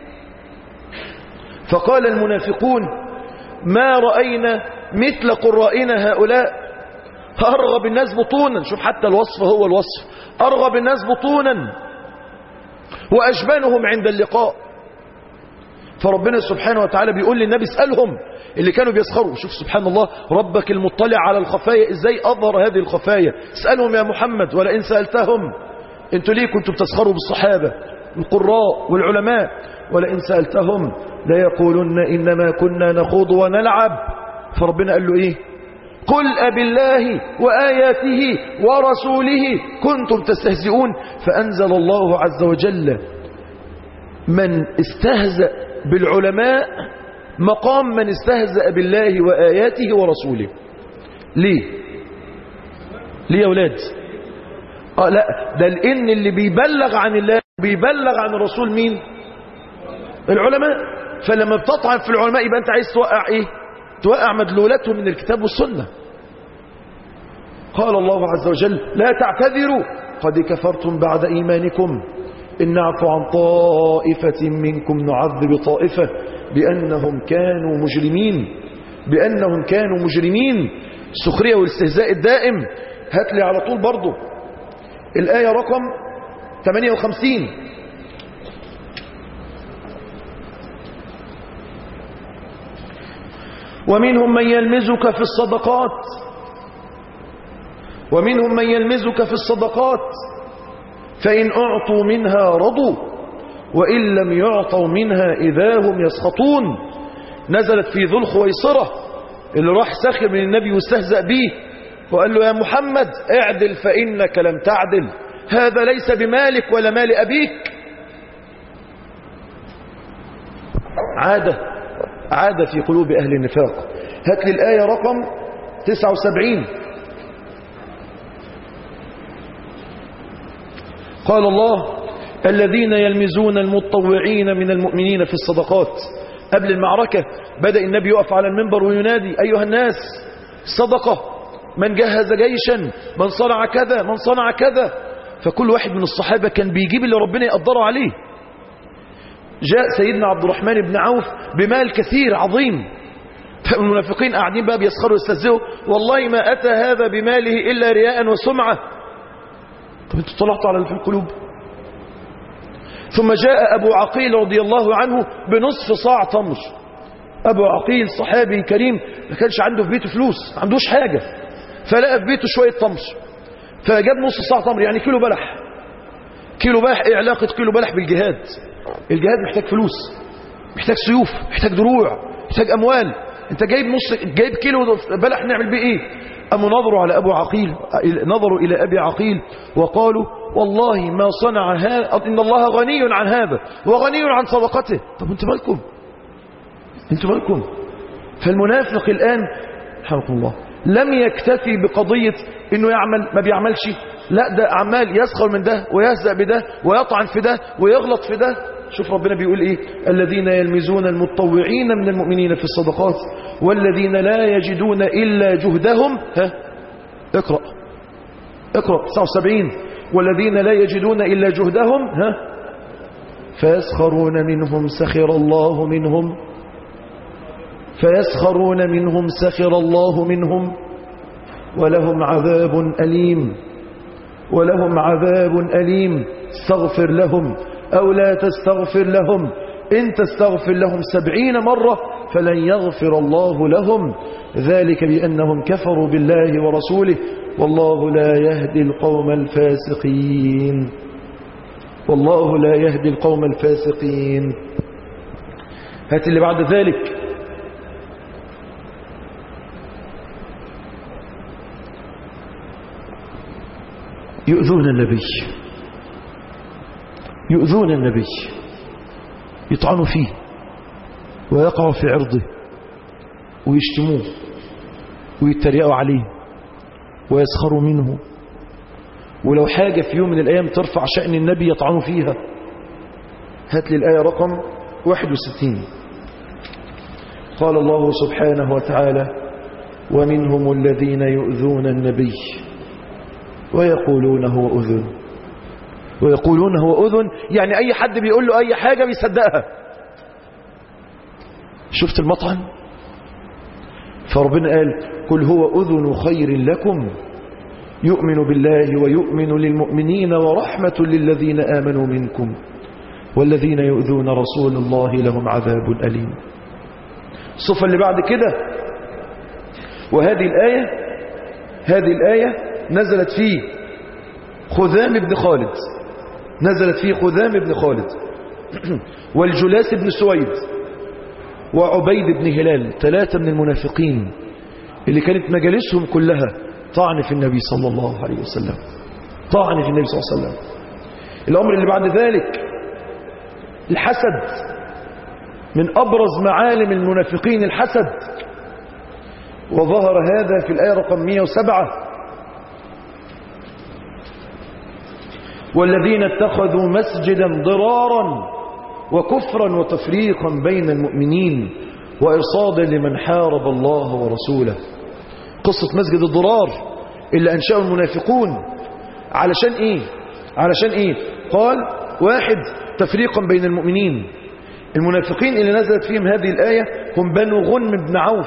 فقال المنافقون ما رأينا مثل قرائنا هؤلاء أرغب الناس بطونا شوف حتى الوصف هو الوصف أرغب الناس بطونا وأجبنهم عند اللقاء فربنا سبحانه وتعالى بيقول للنبي اسألهم اللي كانوا بيسخروا شوف سبحان الله ربك المطلع على الخفايا ازاي أظهر هذه الخفايا اسألهم يا محمد ولئن سألتهم انتوا ليه كنتوا بتسخروا بالصحابة القراء والعلماء ولئن سألتهم لا يقولن إنما كنا نخوض ونلعب فربنا قال له إيه قل أب الله وآياته ورسوله كنتم تستهزئون فأنزل الله عز وجل من استهزأ بالعلماء مقام من استهزأ بالله وآياته ورسوله ليه ليه يا أولاد آه لا ده لأن اللي بيبلغ عن الله بيبلغ عن الرسول مين العلماء فلما بتطعن في العلماء يبقى انت عايز توقع ايه توقع مدلولاتهم من الكتاب والسنة قال الله عز وجل لا تعتذروا قد كفرتم بعد إيمانكم إن نعفو عن طائفة منكم نعذب طائفة بأنهم كانوا مجرمين بأنهم كانوا مجرمين السخرية والاستهزاء الدائم هات لي على طول برضو الآية رقم 58 ومنهم من يلمزك في الصدقات ومنهم من يلمزك في الصدقات فإن أعطوا منها رضوا وإن لم يعطوا منها إذا هم يسخطون نزلت في ذو الخويصرة اللي راح سخر من النبي واستهزأ به وقال له يا محمد اعدل فإنك لم تعدل هذا ليس بمالك ولا مال أبيك عادة عادة في قلوب أهل النفاق هات لي الآية رقم 79 قال الله الذين يلمزون المتطوعين من المؤمنين في الصدقات قبل المعركة بدأ النبي يقف على المنبر وينادي أيها الناس صدقة من جهز جيشا من صنع كذا من صنع كذا فكل واحد من الصحابة كان بيجيب اللي ربنا يقدره عليه جاء سيدنا عبد الرحمن بن عوف بمال كثير عظيم فالمنافقين قاعدين بقى بيسخروا ويستهزئوا والله ما أتى هذا بماله إلا رياء وسمعة طب انتوا طلعتوا على اللي في القلوب ثم جاء أبو عقيل رضي الله عنه بنصف صاع تمر أبو عقيل صحابي كريم ما كانش عنده في بيته فلوس ما عندوش حاجة فلقى في بيته شوية تمر فجاب نص صاع تمر يعني كيلو بلح كيلو بلح ايه علاقة كيلو بلح بالجهاد الجهاد محتاج فلوس محتاج سيوف محتاج دروع محتاج أموال انت جايب نص جايب كيلو بلح نعمل بيه ايه أما نظروا على أبو عقيل نظروا إلى أبي عقيل وقالوا والله ما صنع هذا إن الله غني عن هذا وغني عن صدقته طب انتوا مالكم انتوا مالكم فالمنافق الآن حركم الله لم يكتفي بقضية انه يعمل ما بيعملش لا ده عمال يسخر من ده ويهزأ بده ويطعن في ده ويغلط في ده شوف ربنا بيقول ايه الذين يلمزون المتطوعين من المؤمنين في الصدقات والذين لا يجدون إلا جهدهم ها اقرأ اقرأ 79 والذين لا يجدون إلا جهدهم ها فيسخرون منهم سخر الله منهم فيسخرون منهم سخر الله منهم ولهم عذاب أليم ولهم عذاب أليم استغفر لهم أو لا تستغفر لهم إن تستغفر لهم سبعين مرة فلن يغفر الله لهم ذلك بأنهم كفروا بالله ورسوله والله لا يهدي القوم الفاسقين والله لا يهدي القوم الفاسقين هات اللي بعد ذلك يؤذون النبي يؤذون النبي يطعنوا فيه ويقعوا في عرضه ويشتموه ويتريقوا عليه ويسخروا منه ولو حاجة في يوم من الأيام ترفع شأن النبي يطعنوا فيها هات لي الآية رقم 61 قال الله سبحانه وتعالى ومنهم الذين يؤذون النبي ويقولون هو أذن ويقولون هو أذن يعني أي حد بيقول له أي حاجة بيصدقها شفت المطعن فربنا قال قل هو أذن خير لكم يؤمن بالله ويؤمن للمؤمنين ورحمة للذين آمنوا منكم والذين يؤذون رسول الله لهم عذاب أليم الصفة اللي بعد كده وهذه الآية هذه الآية نزلت في خذام بن خالد نزلت في خذام بن خالد والجلاس بن سويد وعبيد بن هلال ثلاثة من المنافقين اللي كانت مجالسهم كلها طعن في النبي صلى الله عليه وسلم طعن في النبي صلى الله عليه وسلم الأمر اللي بعد ذلك الحسد من أبرز معالم المنافقين الحسد وظهر هذا في الآية رقم 107 والذين اتخذوا مسجدا ضرارا وكفرا وتفريقا بين المؤمنين وإرصادا لمن حارب الله ورسوله قصة مسجد الضرار اللي أنشأه المنافقون علشان إيه علشان إيه قال واحد تفريقا بين المؤمنين المنافقين اللي نزلت فيهم هذه الآية هم بنو غنم بن عوف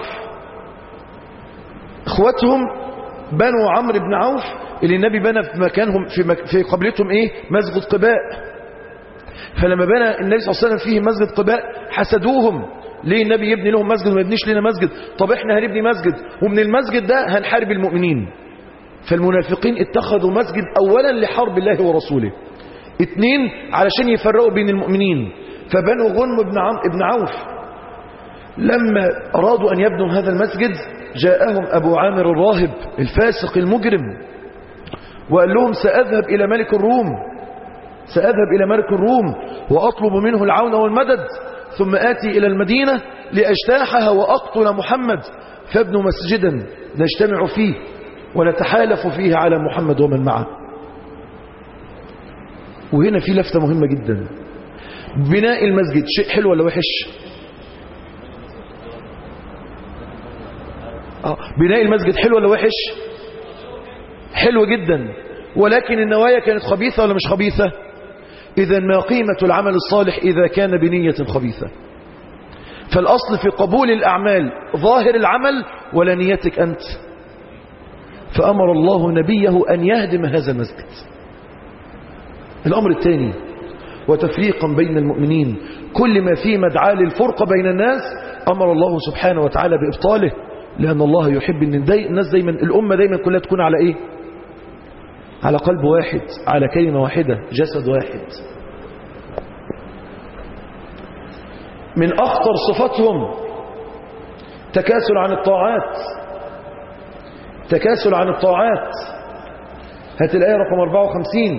اخواتهم بنو عمرو بن عوف اللي النبي بنى في مكانهم في, مك في قبلتهم ايه مسجد قباء فلما بنى النبي صلى الله عليه وسلم فيه مسجد قباء حسدوهم ليه النبي يبني لهم مسجد وما يبنيش لنا مسجد طب احنا هنبني مسجد ومن المسجد ده هنحارب المؤمنين فالمنافقين اتخذوا مسجد اولا لحرب الله ورسوله اتنين علشان يفرقوا بين المؤمنين فبنوا غنم بن, عم ابن عوف لما أرادوا أن يبنوا هذا المسجد جاءهم أبو عامر الراهب الفاسق المجرم وقال لهم سأذهب إلى ملك الروم سأذهب إلى ملك الروم وأطلب منه العون والمدد ثم آتي إلى المدينة لأجتاحها وأقتل محمد فابنوا مسجدا نجتمع فيه ونتحالف فيه على محمد ومن معه وهنا في لفتة مهمة جدا بناء المسجد شيء حلو ولا وحش آه. بناء المسجد حلو ولا وحش حلو جدا ولكن النوايا كانت خبيثة ولا مش خبيثة إذا ما قيمة العمل الصالح إذا كان بنية خبيثة فالأصل في قبول الأعمال ظاهر العمل ولا نيتك أنت فأمر الله نبيه أن يهدم هذا المسجد الأمر الثاني وتفريقا بين المؤمنين كل ما فيه مدعاة للفرقة بين الناس أمر الله سبحانه وتعالى بإبطاله لأن الله يحب أن الناس دايما الأمة دايما كلها تكون على إيه على قلب واحد على كلمة واحدة جسد واحد من أخطر صفاتهم تكاسل عن الطاعات تكاسل عن الطاعات هات الآية رقم 54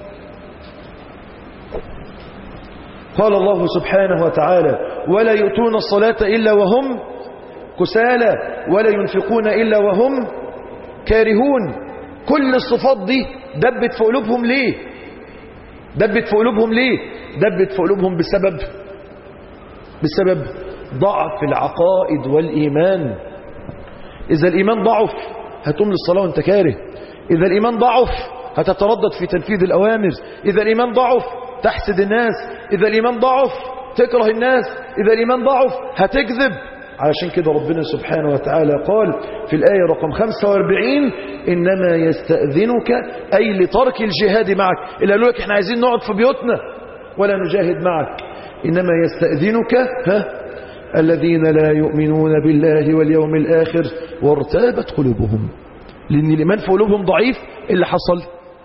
قال الله سبحانه وتعالى ولا يؤتون الصلاة إلا وهم كسالى ولا ينفقون إلا وهم كارهون كل الصفات دي دبت في قلوبهم ليه دبت في قلوبهم ليه دبت في قلوبهم بسبب بسبب ضعف العقائد والإيمان إذا الإيمان ضعف هتقوم للصلاة وانت كاره إذا الإيمان ضعف هتتردد في تنفيذ الأوامر إذا الإيمان ضعف تحسد الناس إذا الإيمان ضعف تكره الناس إذا الإيمان ضعف هتكذب علشان كده ربنا سبحانه وتعالى قال في الآية رقم 45 إنما يستأذنك أي لترك الجهاد معك إلا قالوا لك احنا عايزين نقعد في بيوتنا ولا نجاهد معك إنما يستأذنك ها الذين لا يؤمنون بالله واليوم الآخر وارتابت قلوبهم لأن الإيمان في قلوبهم ضعيف اللي حصل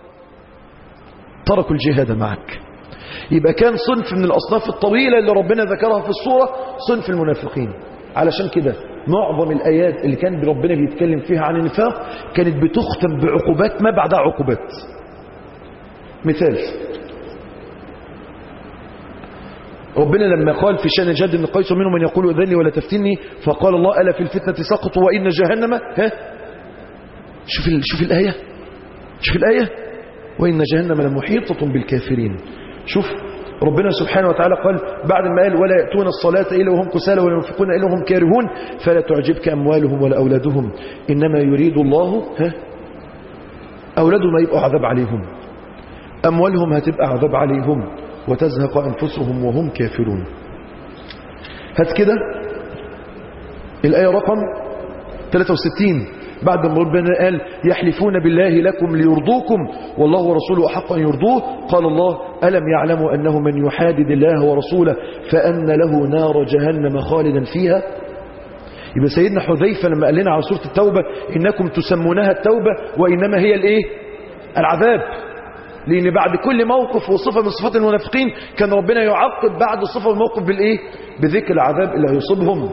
تركوا الجهاد معك يبقى كان صنف من الأصناف الطويلة اللي ربنا ذكرها في الصورة صنف المنافقين علشان كده معظم الآيات اللي كان ربنا بيتكلم فيها عن النفاق كانت بتختم بعقوبات ما بعدها عقوبات مثال ربنا لما قال في شان جد بن قيس منهم من يقول اذني ولا تفتني فقال الله ألا في الفتنة سقطوا وإن جهنم ها شوف, ال... شوف الآية شوف الآية وإن جهنم لمحيطة بالكافرين شوف ربنا سبحانه وتعالى قال بعد ما قال ولا يأتون الصلاة إلا وهم كسالى ولا ينفقون إلا وهم كارهون فلا تعجبك أموالهم ولا أولادهم إنما يريد الله ها أولادهم يبقوا عذاب عليهم أموالهم هتبقى عذاب عليهم وتزهق أنفسهم وهم كافرون هات كده الآية رقم 63 بعد ما ربنا قال يحلفون بالله لكم ليرضوكم والله ورسوله أحق أن يرضوه قال الله ألم يعلموا أنه من يحادد الله ورسوله فأن له نار جهنم خالدا فيها يبقى سيدنا حذيفة لما قال لنا على سورة التوبة إنكم تسمونها التوبة وإنما هي الإيه العذاب لأن بعد كل موقف وصفة من صفات المنافقين كان ربنا يعقب بعد صفة الموقف بالإيه بذكر العذاب اللي هيصيبهم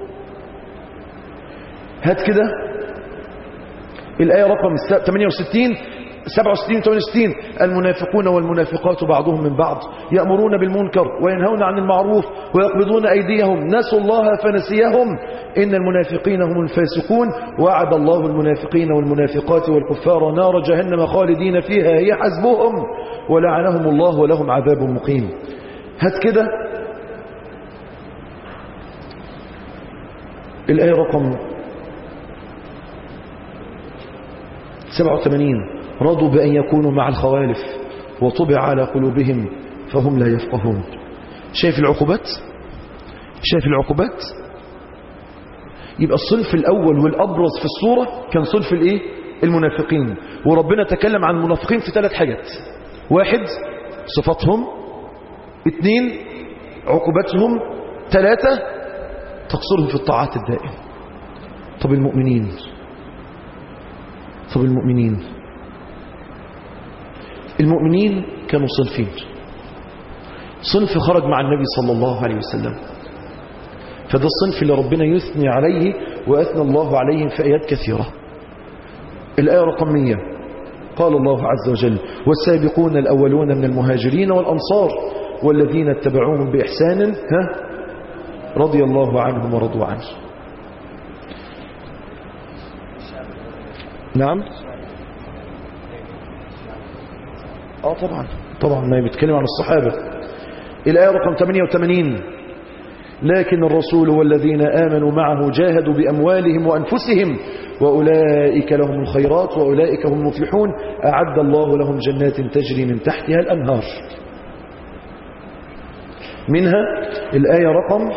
هات كده الآية رقم 68 67 68 المنافقون والمنافقات بعضهم من بعض يأمرون بالمنكر وينهون عن المعروف ويقبضون أيديهم نسوا الله فنسيهم إن المنافقين هم الفاسقون وعد الله المنافقين والمنافقات والكفار نار جهنم خالدين فيها هي حسبهم ولعنهم الله ولهم عذاب مقيم هات كده الآية رقم 87 رضوا بأن يكونوا مع الخوالف وطبع على قلوبهم فهم لا يفقهون شايف العقوبات شايف العقوبات يبقى الصنف الأول والأبرز في الصورة كان صنف الإيه؟ المنافقين وربنا تكلم عن المنافقين في ثلاث حاجات واحد صفاتهم اثنين عقوبتهم ثلاثة تقصرهم في الطاعات الدائمة طب المؤمنين طب المؤمنين المؤمنين كانوا صنفين صنف خرج مع النبي صلى الله عليه وسلم فده الصنف اللي ربنا يثني عليه وأثنى الله عليهم في آيات كثيرة الآية رقم 100 قال الله عز وجل والسابقون الأولون من المهاجرين والأنصار والذين اتبعوهم بإحسان ها رضي الله عنهم ورضوا عنه نعم اه طبعا طبعا ما بيتكلم عن الصحابة الآية رقم 88 لكن الرسول والذين آمنوا معه جاهدوا بأموالهم وأنفسهم وأولئك لهم الخيرات وأولئك هم المفلحون أعد الله لهم جنات تجري من تحتها الأنهار منها الآية رقم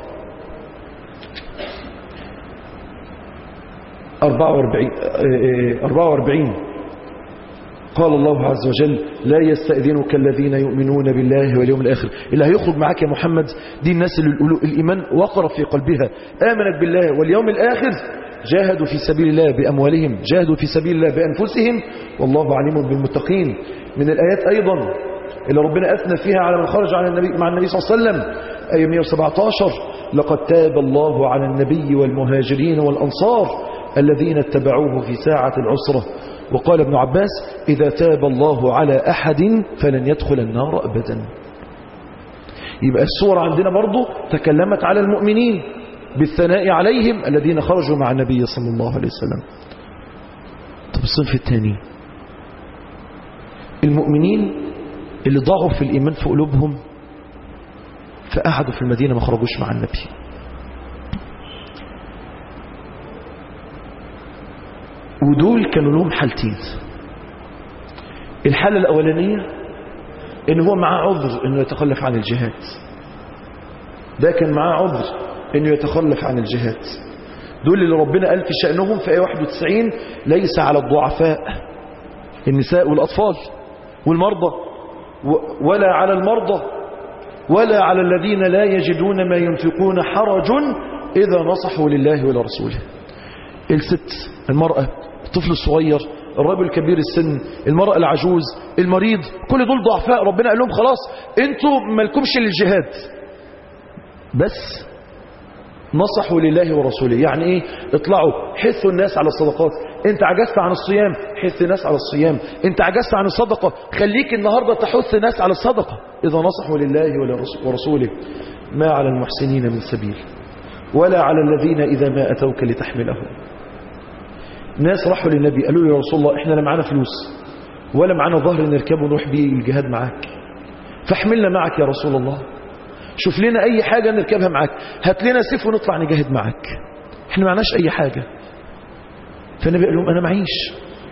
44 44 قال الله عز وجل لا يستأذنك الذين يؤمنون بالله واليوم الآخر اللي هيخرج معك يا محمد دي الناس اللي الإيمان وقر في قلبها آمنت بالله واليوم الآخر جاهدوا في سبيل الله بأموالهم جاهدوا في سبيل الله بأنفسهم والله عليم بالمتقين من الآيات أيضا اللي ربنا أثنى فيها على من خرج على النبي مع النبي صلى الله عليه وسلم آية 117 لقد تاب الله على النبي والمهاجرين والأنصار الذين اتبعوه في ساعة العسرة وقال ابن عباس إذا تاب الله على أحد فلن يدخل النار أبدا يبقى السورة عندنا برضو تكلمت على المؤمنين بالثناء عليهم الذين خرجوا مع النبي صلى الله عليه وسلم طب الصنف الثاني المؤمنين اللي ضاعوا في الإيمان في قلوبهم فقعدوا في المدينة ما خرجوش مع النبي ودول كانوا لهم حالتين الحالة الأولانية إن هو معاه عذر إنه يتخلف عن الجهاد ده كان معاه عذر إنه يتخلف عن الجهاد دول اللي ربنا قال في شأنهم في آية 91 ليس على الضعفاء النساء والأطفال والمرضى ولا على المرضى ولا على الذين لا يجدون ما ينفقون حرج إذا نصحوا لله ولرسوله الست المرأة الطفل الصغير الرجل كبير السن المرأة العجوز المريض كل دول ضعفاء ربنا قال لهم خلاص انتوا مالكمش للجهاد بس نصحوا لله ورسوله يعني ايه اطلعوا حثوا الناس على الصدقات انت عجزت عن الصيام حث الناس على الصيام انت عجزت عن الصدقة خليك النهاردة تحث الناس على الصدقة اذا نصحوا لله ورسوله ما على المحسنين من سبيل ولا على الذين اذا ما اتوك لتحملهم ناس راحوا للنبي قالوا له يا رسول الله احنا لا معانا فلوس ولا معانا ظهر نركبه ونروح بيه الجهاد معاك فاحملنا معك يا رسول الله شوف لنا اي حاجة نركبها معاك هات لنا سيف ونطلع نجاهد معاك احنا معناش اي حاجة فالنبي قال لهم انا معيش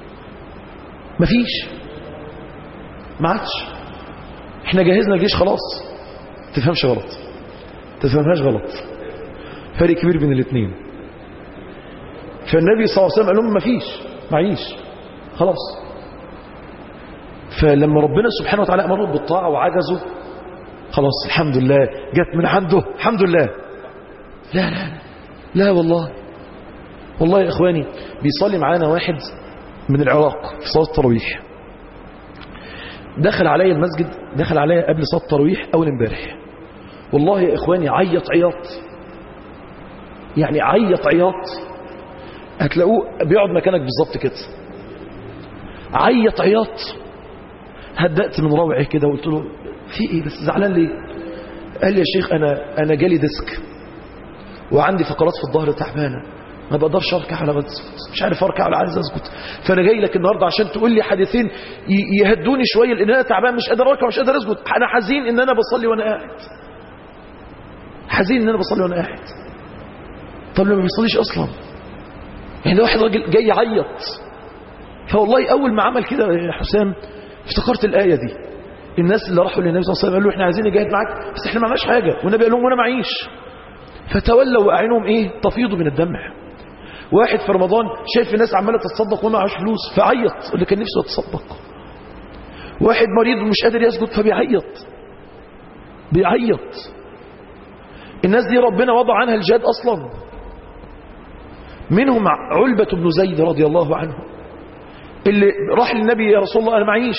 مفيش ما عادش احنا جهزنا الجيش خلاص تفهمش غلط تفهمهاش غلط فرق كبير بين الاثنين فالنبي صلى الله عليه وسلم قال لهم مفيش معيش خلاص فلما ربنا سبحانه وتعالى امرهم بالطاعه وعجزوا خلاص الحمد لله جت من عنده الحمد لله لا لا لا والله والله يا اخواني بيصلي معانا واحد من العراق في صلاه التراويح دخل عليا المسجد دخل عليا قبل صلاه التراويح اول امبارح والله يا اخواني عيط عياط يعني عيط عياط هتلاقوه بيقعد مكانك بالظبط كده عيط عياط هدأت من روعي كده وقلت له في ايه بس زعلان ليه قال لي يا شيخ انا انا جالي ديسك وعندي فقرات في الظهر تعبانه ما بقدرش اركع ولا بسكت مش عارف اركع ولا عايز اسكت فانا جاي لك النهارده عشان تقول لي حديثين يهدوني شويه لان انا تعبان مش قادر اركع مش قادر اسكت انا حزين ان انا بصلي وانا قاعد حزين ان انا بصلي وانا قاعد طب لما ما بيصليش اصلا يعني واحد راجل جاي يعيط فوالله اول ما عمل كده يا حسام افتكرت الايه دي الناس اللي راحوا للنبي صلى الله عليه وسلم قالوا احنا عايزين نجاهد معاك بس احنا ما معناش حاجه والنبي قال لهم وانا معيش فتولوا واعينهم ايه تفيض من الدمع واحد في رمضان شايف الناس عماله تتصدق وما معهوش فلوس فعيط اللي كان نفسه يتصدق واحد مريض ومش قادر يسجد فبيعيط بيعيط الناس دي ربنا وضع عنها الجهاد أصلا منهم علبة بن زيد رضي الله عنه اللي راح للنبي يا رسول الله أنا معيش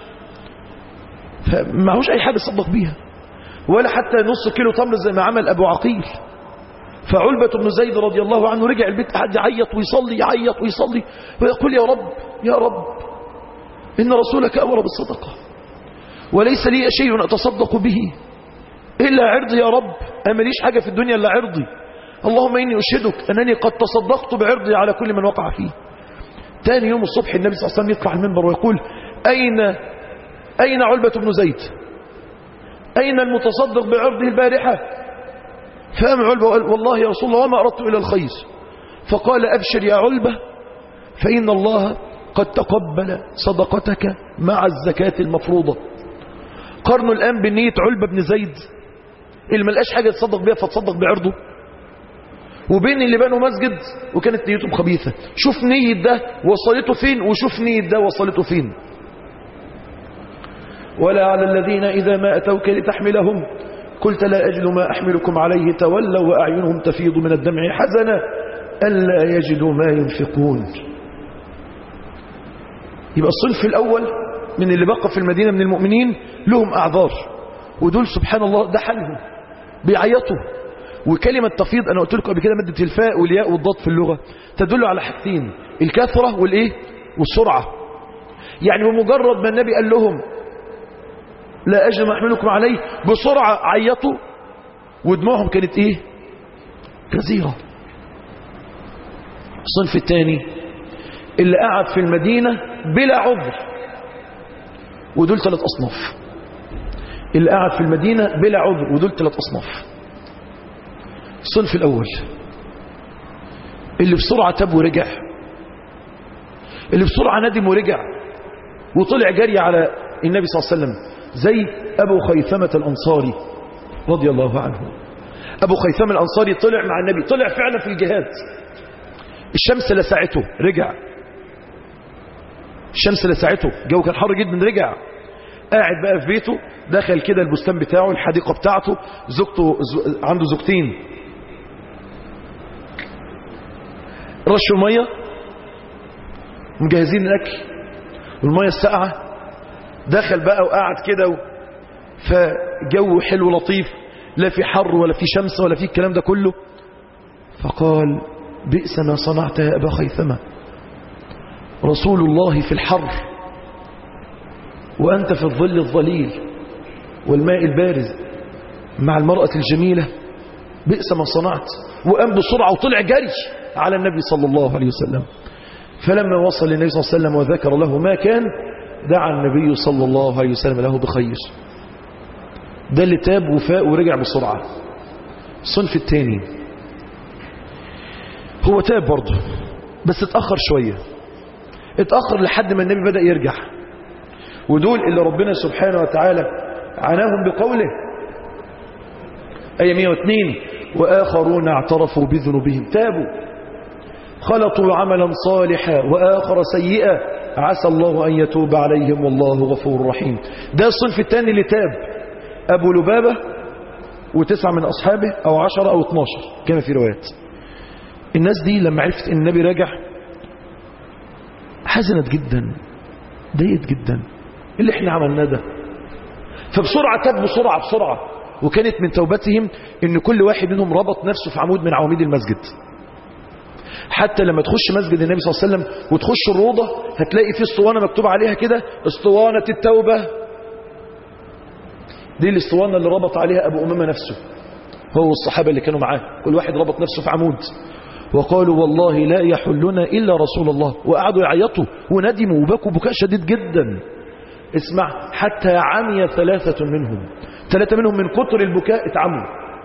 فمعهوش أي حاجة صدق بيها ولا حتى نص كيلو تمر زي ما عمل أبو عقيل فعلبة بن زيد رضي الله عنه رجع البيت قعد يعيط ويصلي يعيط ويصلي ويقول يا رب يا رب إن رسولك أمر بالصدقة وليس لي شيء أتصدق به إلا عرضي يا رب أمليش حاجة في الدنيا إلا عرضي اللهم إني أشهدك أنني قد تصدقت بعرضي على كل من وقع فيه تاني يوم الصبح النبي صلى الله عليه وسلم يطلع المنبر ويقول أين أين علبة بن زيد أين المتصدق بعرضه البارحة فقام علبة وقال والله يا رسول الله وما أردت إلى الخير فقال أبشر يا علبة فإن الله قد تقبل صدقتك مع الزكاة المفروضة قارنوا الآن بنية علبة بن زيد اللي ملقاش حاجة يتصدق بيها فتصدق بعرضه وبين اللي بنوا مسجد وكانت نيتهم خبيثة شوف نية ده وصلته فين وشوف نية ده وصلته فين ولا على الذين إذا ما أتوك لتحملهم قلت لا أجد ما أحملكم عليه تولوا وأعينهم تفيض من الدمع حزنا ألا يجدوا ما ينفقون يبقى الصنف الأول من اللي بقى في المدينة من المؤمنين لهم أعذار ودول سبحان الله ده حالهم بيعيطوا وكلمة تفيض أنا قلت لكم قبل كده مادة الفاء والياء والضاد في اللغة تدل على حاجتين الكثرة والإيه والسرعة يعني بمجرد ما النبي قال لهم لا أجل ما أحملكم عليه بسرعة عيطوا ودموعهم كانت إيه كثيرة الصنف الثاني اللي قعد في المدينة بلا عذر ودول ثلاث أصناف اللي قعد في المدينة بلا عذر ودول ثلاث أصناف الصنف الأول اللي بسرعة تاب ورجع اللي بسرعة ندم ورجع وطلع جري على النبي صلى الله عليه وسلم زي أبو خيثمة الأنصاري رضي الله عنه أبو خيثمة الأنصاري طلع مع النبي طلع فعلا في الجهاد الشمس لسعته رجع الشمس لسعته الجو كان حر جدا رجع قاعد بقى في بيته دخل كده البستان بتاعه الحديقة بتاعته زوجته عنده زوجتين رشوا مية مجهزين الأكل والمية الساقعة دخل بقى وقعد كده و... فجو حلو لطيف لا في حر ولا في شمس ولا في الكلام ده كله فقال بئس ما صنعت يا أبا خيثمة رسول الله في الحر وأنت في الظل الظليل والماء البارز مع المرأة الجميلة بئس ما صنعت وقام بسرعة وطلع جري على النبي صلى الله عليه وسلم فلما وصل للنبي صلى الله عليه وسلم وذكر له ما كان دعا النبي صلى الله عليه وسلم له بخير ده اللي تاب وفاء ورجع بسرعة الصنف الثاني هو تاب برضه بس اتأخر شوية اتأخر لحد ما النبي بدأ يرجع ودول اللي ربنا سبحانه وتعالى عناهم بقوله أي 102 وآخرون اعترفوا بذنوبهم تابوا خلطوا عملا صالحا وآخر سيئا عسى الله أن يتوب عليهم والله غفور رحيم ده الصنف الثاني اللي تاب أبو لبابة وتسعة من أصحابه أو عشرة أو اتناشر كما في روايات الناس دي لما عرفت ان النبي راجع حزنت جدا ضايقت جدا اللي احنا عملناه ده فبسرعة تاب بسرعة بسرعة وكانت من توبتهم ان كل واحد منهم ربط نفسه في عمود من عواميد المسجد حتى لما تخش مسجد النبي صلى الله عليه وسلم وتخش الروضة هتلاقي في اسطوانة مكتوب عليها كده اسطوانة التوبة دي الاسطوانة اللي ربط عليها أبو أمامة نفسه هو والصحابة اللي كانوا معاه كل واحد ربط نفسه في عمود وقالوا والله لا يحلنا إلا رسول الله وقعدوا يعيطوا وندموا وبكوا بكاء شديد جدا اسمع حتى عمي ثلاثة منهم ثلاثة منهم من كتر البكاء اتعموا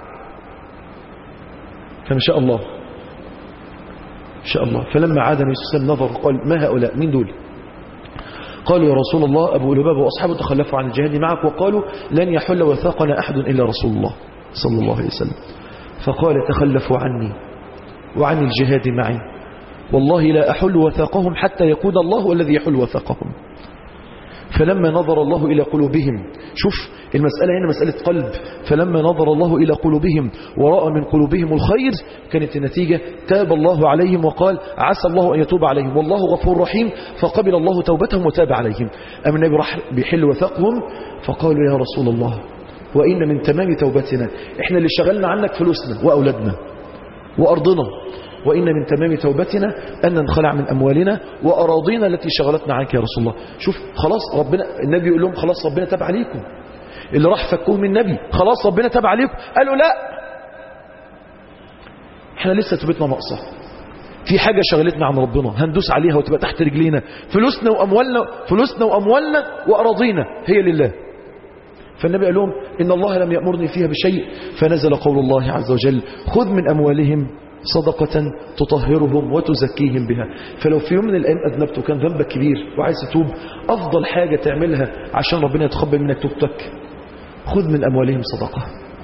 فما شاء الله إن شاء الله فلما عاد النبي صلى الله عليه وسلم نظر قال ما هؤلاء مين دول قالوا يا رسول الله أبو لباب وأصحابه تخلفوا عن الجهاد معك وقالوا لن يحل وثاقنا أحد إلا رسول الله صلى الله عليه وسلم فقال تخلفوا عني وعن الجهاد معي والله لا أحل وثاقهم حتى يكون الله الذي يحل وثاقهم فلما نظر الله إلى قلوبهم شوف المسألة هنا مسألة قلب فلما نظر الله إلى قلوبهم ورأى من قلوبهم الخير كانت النتيجة تاب الله عليهم وقال عسى الله أن يتوب عليهم والله غفور رحيم فقبل الله توبتهم وتاب عليهم أم النبي راح بيحل وثاقهم فقالوا يا رسول الله وإن من تمام توبتنا إحنا اللي شغلنا عنك فلوسنا وأولادنا وأرضنا وإن من تمام توبتنا أن ننخلع من أموالنا وأراضينا التي شغلتنا عنك يا رسول الله شوف خلاص ربنا النبي يقول لهم خلاص ربنا تاب عليكم اللي راح فكوه من النبي خلاص ربنا تاب عليكم قالوا لا احنا لسه توبتنا ناقصه في حاجة شغلتنا عن ربنا هندوس عليها وتبقى تحت رجلينا فلوسنا وأموالنا فلوسنا وأموالنا وأراضينا هي لله فالنبي قال لهم إن الله لم يأمرني فيها بشيء فنزل قول الله عز وجل خذ من أموالهم صدقة تطهرهم وتزكيهم بها فلو في يوم من الأيام أذنبت وكان ذنبك كبير وعايز تتوب أفضل حاجة تعملها عشان ربنا يتقبل منك توبتك خذ من أموالهم صدقة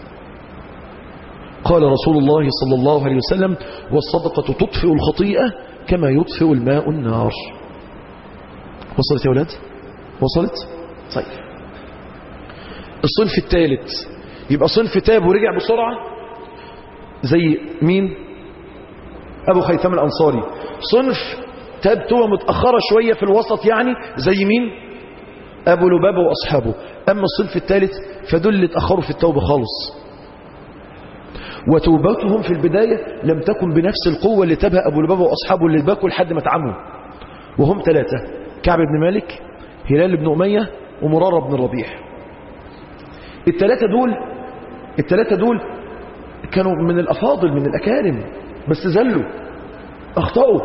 قال رسول الله صلى الله عليه وسلم والصدقة تطفئ الخطيئة كما يطفئ الماء النار وصلت يا ولاد وصلت طيب الصنف الثالث يبقى صنف تاب ورجع بسرعة زي مين أبو خيثم الأنصاري صنف تاب توبة متأخرة شوية في الوسط يعني زي مين أبو لبابة وأصحابه أما الصنف الثالث فدول اللي اتأخروا في التوبة خالص وتوبتهم في البداية لم تكن بنفس القوة اللي تبها أبو لبابة وأصحابه اللي باكوا لحد ما اتعموا وهم ثلاثة كعب بن مالك هلال بن أمية ومرارة بن الربيع الثلاثة دول الثلاثة دول كانوا من الأفاضل من الأكارم بس زلوا أخطأوا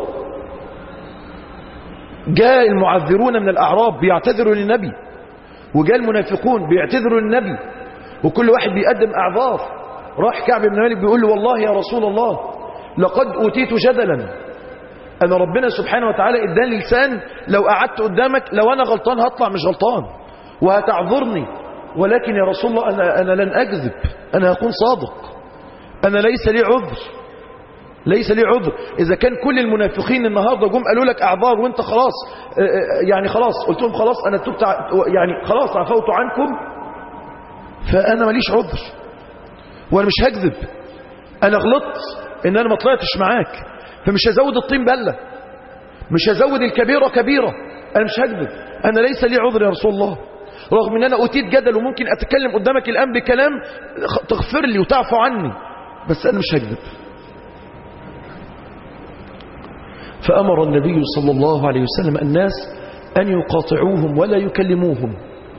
جاء المعذرون من الأعراب بيعتذروا للنبي وجاء المنافقون بيعتذروا للنبي وكل واحد بيقدم أعذار راح كعب بن مالك بيقول له والله يا رسول الله لقد أوتيت جدلا أنا ربنا سبحانه وتعالى إداني لسان لو قعدت قدامك لو أنا غلطان هطلع مش غلطان وهتعذرني ولكن يا رسول الله أنا, أنا لن أكذب أنا هكون صادق أنا ليس لي عذر ليس لي عذر إذا كان كل المنافقين النهاردة جم قالوا لك أعذار وانت خلاص يعني خلاص قلت لهم خلاص أنا تبت يعني خلاص عفوت عنكم فأنا ماليش عذر وأنا مش هكذب أنا غلطت إن أنا ما طلعتش معاك فمش هزود الطين بلة مش هزود الكبيرة كبيرة أنا مش هكذب أنا ليس لي عذر يا رسول الله رغم ان انا اوتيت جدل وممكن اتكلم قدامك الان بكلام تغفر لي وتعفو عني بس انا مش هكذب فامر النبي صلى الله عليه وسلم الناس ان يقاطعوهم ولا يكلموهم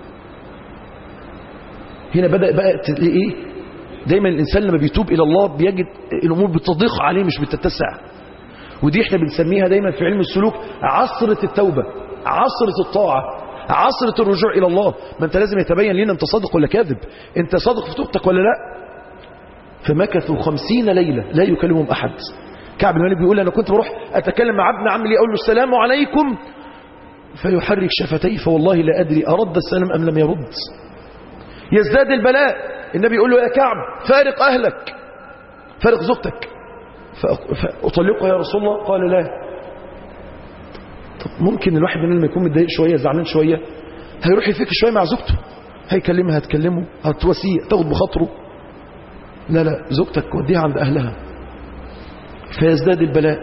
هنا بدا بقى ايه دايما الانسان لما بيتوب الى الله بيجد الامور بتضيق عليه مش بتتسع ودي احنا بنسميها دايما في علم السلوك عصرة التوبة عصرة الطاعة عصرة الرجوع إلى الله ما أنت لازم يتبين لنا أنت صادق ولا كاذب أنت صادق في توبتك ولا لا فمكثوا خمسين ليلة لا يكلمهم أحد كعب بن مالك بيقول أنا كنت بروح أتكلم مع ابن عمي أقول له السلام عليكم فيحرك شفتيه فوالله لا أدري أرد السلام أم لم يرد يزداد البلاء النبي يقول له يا كعب فارق أهلك فارق زوجتك فأطلقها يا رسول الله قال لا طب ممكن الواحد مننا يكون متضايق شوية زعلان شوية هيروح يفك شوية مع زوجته هيكلمها هتكلمه هتوسيه تاخد بخاطره لا لا زوجتك وديها عند أهلها فيزداد البلاء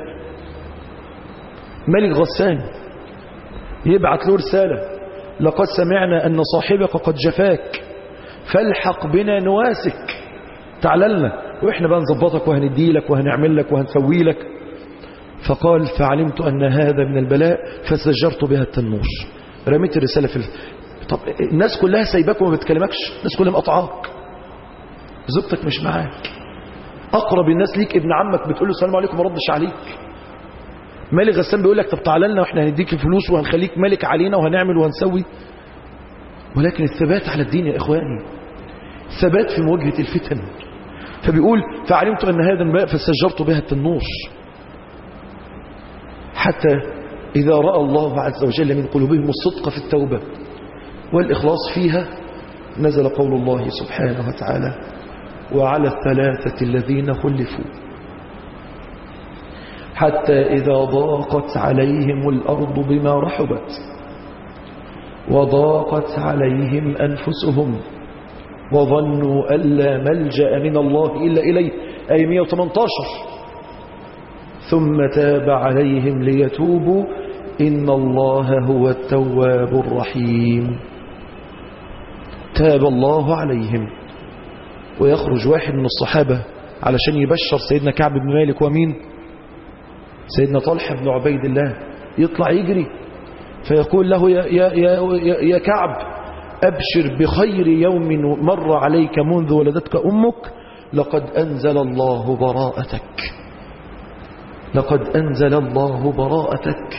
ملك غسان يبعت له رسالة لقد سمعنا أن صاحبك قد جفاك فالحق بنا نواسك تعالى وإحنا بقى نظبطك وهندي لك وهنعمل لك وهنسوي لك فقال فعلمت أن هذا من البلاء فسجرت بها التنور رميت الرسالة في ال... طب الناس كلها سايباك وما بتكلمكش الناس كلها مقطعاك زوجتك مش معاك أقرب الناس ليك ابن عمك بتقول له السلام عليكم ما ردش عليك مالك غسان بيقول لك طب تعالى لنا واحنا هنديك الفلوس وهنخليك مالك علينا وهنعمل وهنسوي ولكن الثبات على الدين يا إخواني ثبات في مواجهة الفتن فبيقول فعلمت أن هذا الماء فسجرت بها التنور حتى إذا رأى الله عز وجل من قلوبهم الصدق في التوبة والإخلاص فيها نزل قول الله سبحانه وتعالى وعلى الثلاثة الذين خلفوا حتى إذا ضاقت عليهم الأرض بما رحبت وضاقت عليهم أنفسهم وظنوا أن لا ملجأ من الله إلا إليه أي 118 ثم تاب عليهم ليتوبوا إن الله هو التواب الرحيم تاب الله عليهم ويخرج واحد من الصحابة علشان يبشر سيدنا كعب بن مالك ومين سيدنا طلحة بن عبيد الله يطلع يجري فيقول له يا, يا, يا, يا كعب أبشر بخير يوم مر عليك منذ ولدتك أمك لقد أنزل الله براءتك لقد أنزل الله براءتك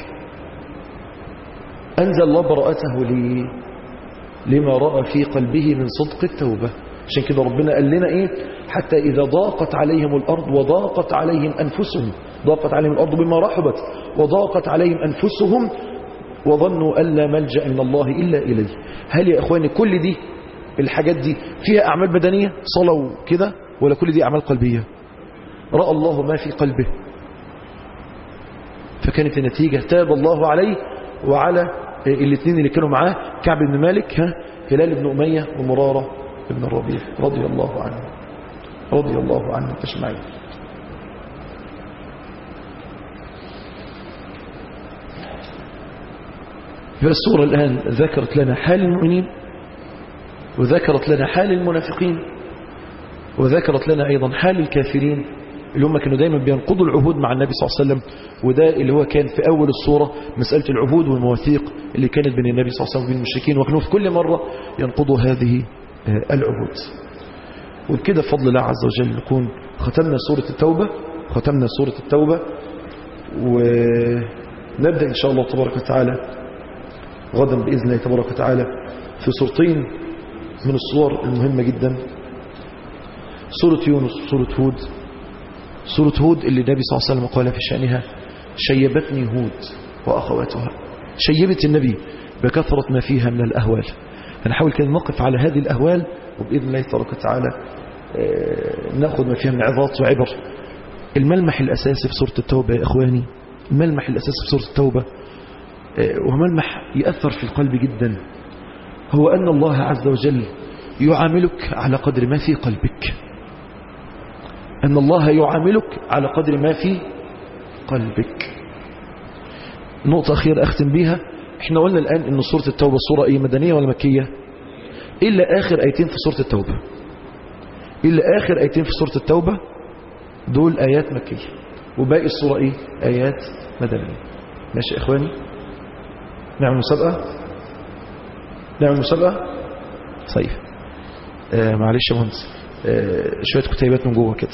أنزل الله براءته ليه لما رأى في قلبه من صدق التوبة عشان كده ربنا قال لنا إيه حتى إذا ضاقت عليهم الأرض وضاقت عليهم أنفسهم ضاقت عليهم الأرض بما رحبت وضاقت عليهم أنفسهم وظنوا أن لا ملجأ من الله إلا إليه هل يا إخواني كل دي الحاجات دي فيها أعمال بدنية صلوا كده ولا كل دي أعمال قلبية رأى الله ما في قلبه فكانت النتيجة تاب الله عليه وعلى الاثنين اللي كانوا معاه كعب بن مالك ها هلال بن أمية ومرارة بن الربيع رضي الله عنه رضي الله عنه أجمعين فالسورة الآن ذكرت لنا حال المؤمنين وذكرت لنا حال المنافقين وذكرت لنا أيضا حال الكافرين اللي هم كانوا دايما بينقضوا العهود مع النبي صلى الله عليه وسلم وده اللي هو كان في أول الصورة مسألة العهود والمواثيق اللي كانت بين النبي صلى الله عليه وسلم وبين المشركين وكانوا في كل مرة ينقضوا هذه العهود وبكده بفضل الله عز وجل نكون ختمنا سورة التوبة ختمنا سورة التوبة ونبدأ إن شاء الله تبارك وتعالى غدا بإذن الله تبارك وتعالى في صورتين من الصور المهمة جدا سورة يونس سورة هود سورة هود اللي النبي صلى الله عليه وسلم قال في شأنها شيبتني هود وأخواتها شيبت النبي بكثرة ما فيها من الأهوال هنحاول كده نقف على هذه الأهوال وبإذن الله تبارك وتعالى ناخذ ما فيها من عظات وعبر الملمح الأساسي في سورة التوبة يا إخواني الملمح الأساسي في سورة التوبة وملمح يأثر في القلب جدا هو أن الله عز وجل يعاملك على قدر ما في قلبك أن الله يعاملك على قدر ما في قلبك نقطة أخيرة أختم بيها احنا قلنا الآن أن سورة التوبة سورة أي مدنية ولا مكية إلا آخر آيتين في سورة التوبة إلا آخر آيتين في سورة التوبة دول آيات مكية وباقي السورة إيه آيات مدنية ماشي يا إخواني نعمل مسابقة نعمل مسابقة طيب آه معلش يا مهندس آه شوية كتيبات من جوه كده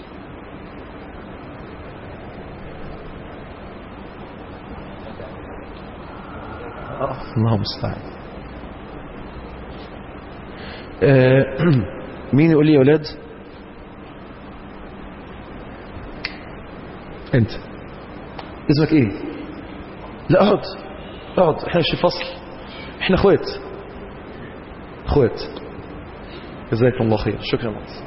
آه الله المستعان آه مين يقول لي يا ولاد انت اسمك ايه لا اقعد اقعد احنا مش في فصل احنا اخوات اخوات جزاكم الله خير شكرا مهندس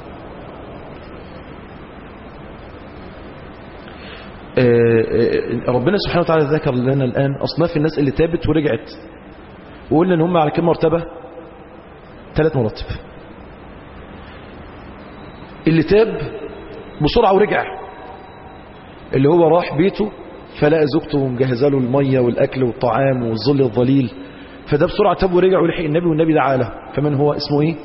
ربنا سبحانه وتعالى ذكر لنا الآن أصناف الناس اللي تابت ورجعت وقلنا ان هم على كم مرتبة ثلاث مراتب اللي تاب بسرعة ورجع اللي هو راح بيته فلقى زوجته مجهزه له المية والأكل والطعام والظل الظليل فده بسرعة تاب ورجع ولحق النبي والنبي دعا له فمن هو اسمه ايه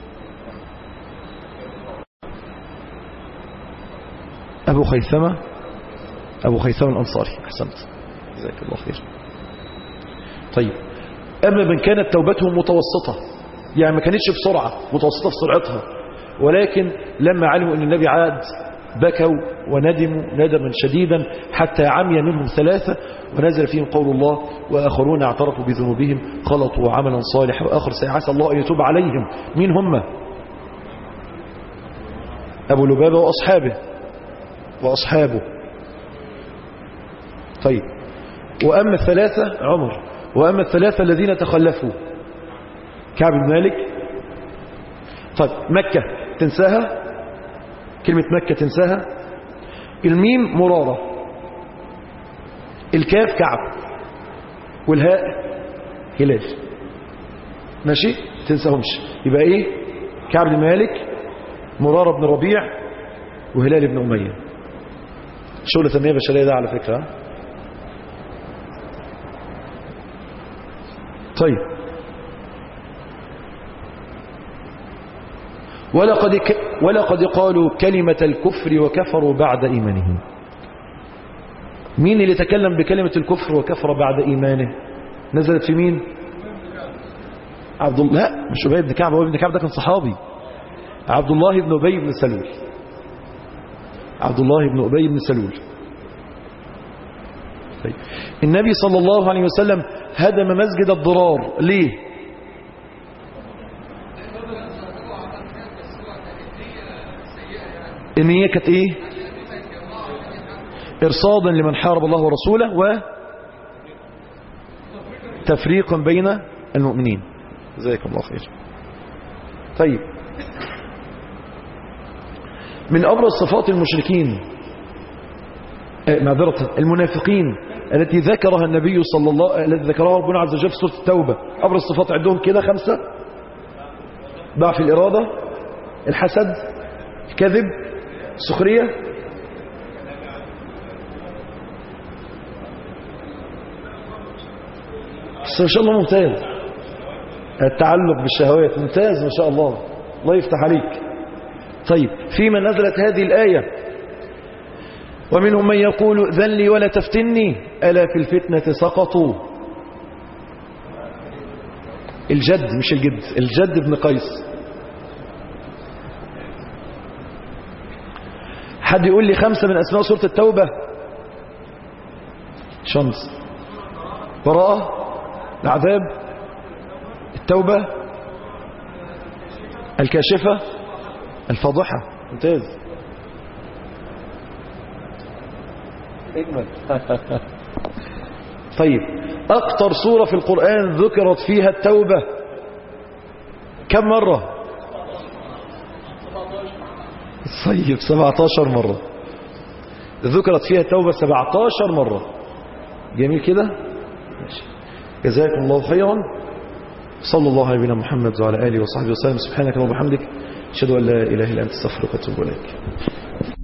أبو خيثمة أبو خيثمة الأنصاري أحسنت جزاك الله خير طيب أما من كانت توبته متوسطة يعني ما كانتش بسرعة متوسطة في سرعتها ولكن لما علموا أن النبي عاد بكوا وندموا ندما شديدا حتى عمي منهم ثلاثة ونزل فيهم قول الله وآخرون اعترفوا بذنوبهم خلطوا عملا صالحا وآخر سيعسى الله أن يتوب عليهم مين هم أبو لبابة وأصحابه وأصحابه طيب وأما الثلاثة عمر وأما الثلاثة الذين تخلفوا كعب بن مالك طيب مكة تنساها كلمة مكة تنساها الميم مرارة الكاف كعب والهاء هلال ماشي تنساهمش يبقى ايه كعب بن مالك مرارة بن ربيع وهلال بن أمية شغل تنمية بشرية ده على فكرة ها؟ طيب ولقد, ك... ولقد قالوا كلمة الكفر وكفروا بعد إيمانهم مين اللي تكلم بكلمة الكفر وكفر بعد إيمانه نزلت في مين عبد الله لا مش أبي بن كعب أبي بن كعب ده كان صحابي عبد الله بن أبي بن سلول عبد الله بن أبي بن سلول طيب. النبي صلى الله عليه وسلم هدم مسجد الضرار ليه ان هي كانت ايه ارصادا لمن حارب الله ورسوله وتفريقا بين المؤمنين جزاكم الله خير طيب من ابرز صفات المشركين آه، معذرة المنافقين التي ذكرها النبي صلى الله التي ذكرها ربنا عز وجل في سورة التوبة أبرز الصفات عندهم كده خمسة ضعف الإرادة الحسد الكذب السخرية بس ما شاء الله ممتاز التعلق بالشهوات ممتاز ما شاء الله الله يفتح عليك طيب فيما نزلت هذه الآية ومنهم من يقول ذن لي ولا تفتني ألا في الفتنة سقطوا الجد مش الجد الجد ابن قيس حد يقول لي خمسة من أسماء سورة التوبة شمس براءة العذاب التوبة الكاشفة الفاضحة ممتاز اجمل طيب اكتر سورة في القرآن ذكرت فيها التوبة كم مرة طيب 17 مرة ذكرت فيها التوبة 17 مرة جميل كده ماشي جزاكم الله خيرا صلى الله على نبينا محمد وعلى آله وصحبه وسلم سبحانك اللهم وبحمدك أشهد أن لا إله إلا أنت استغفرك وأتوب إليك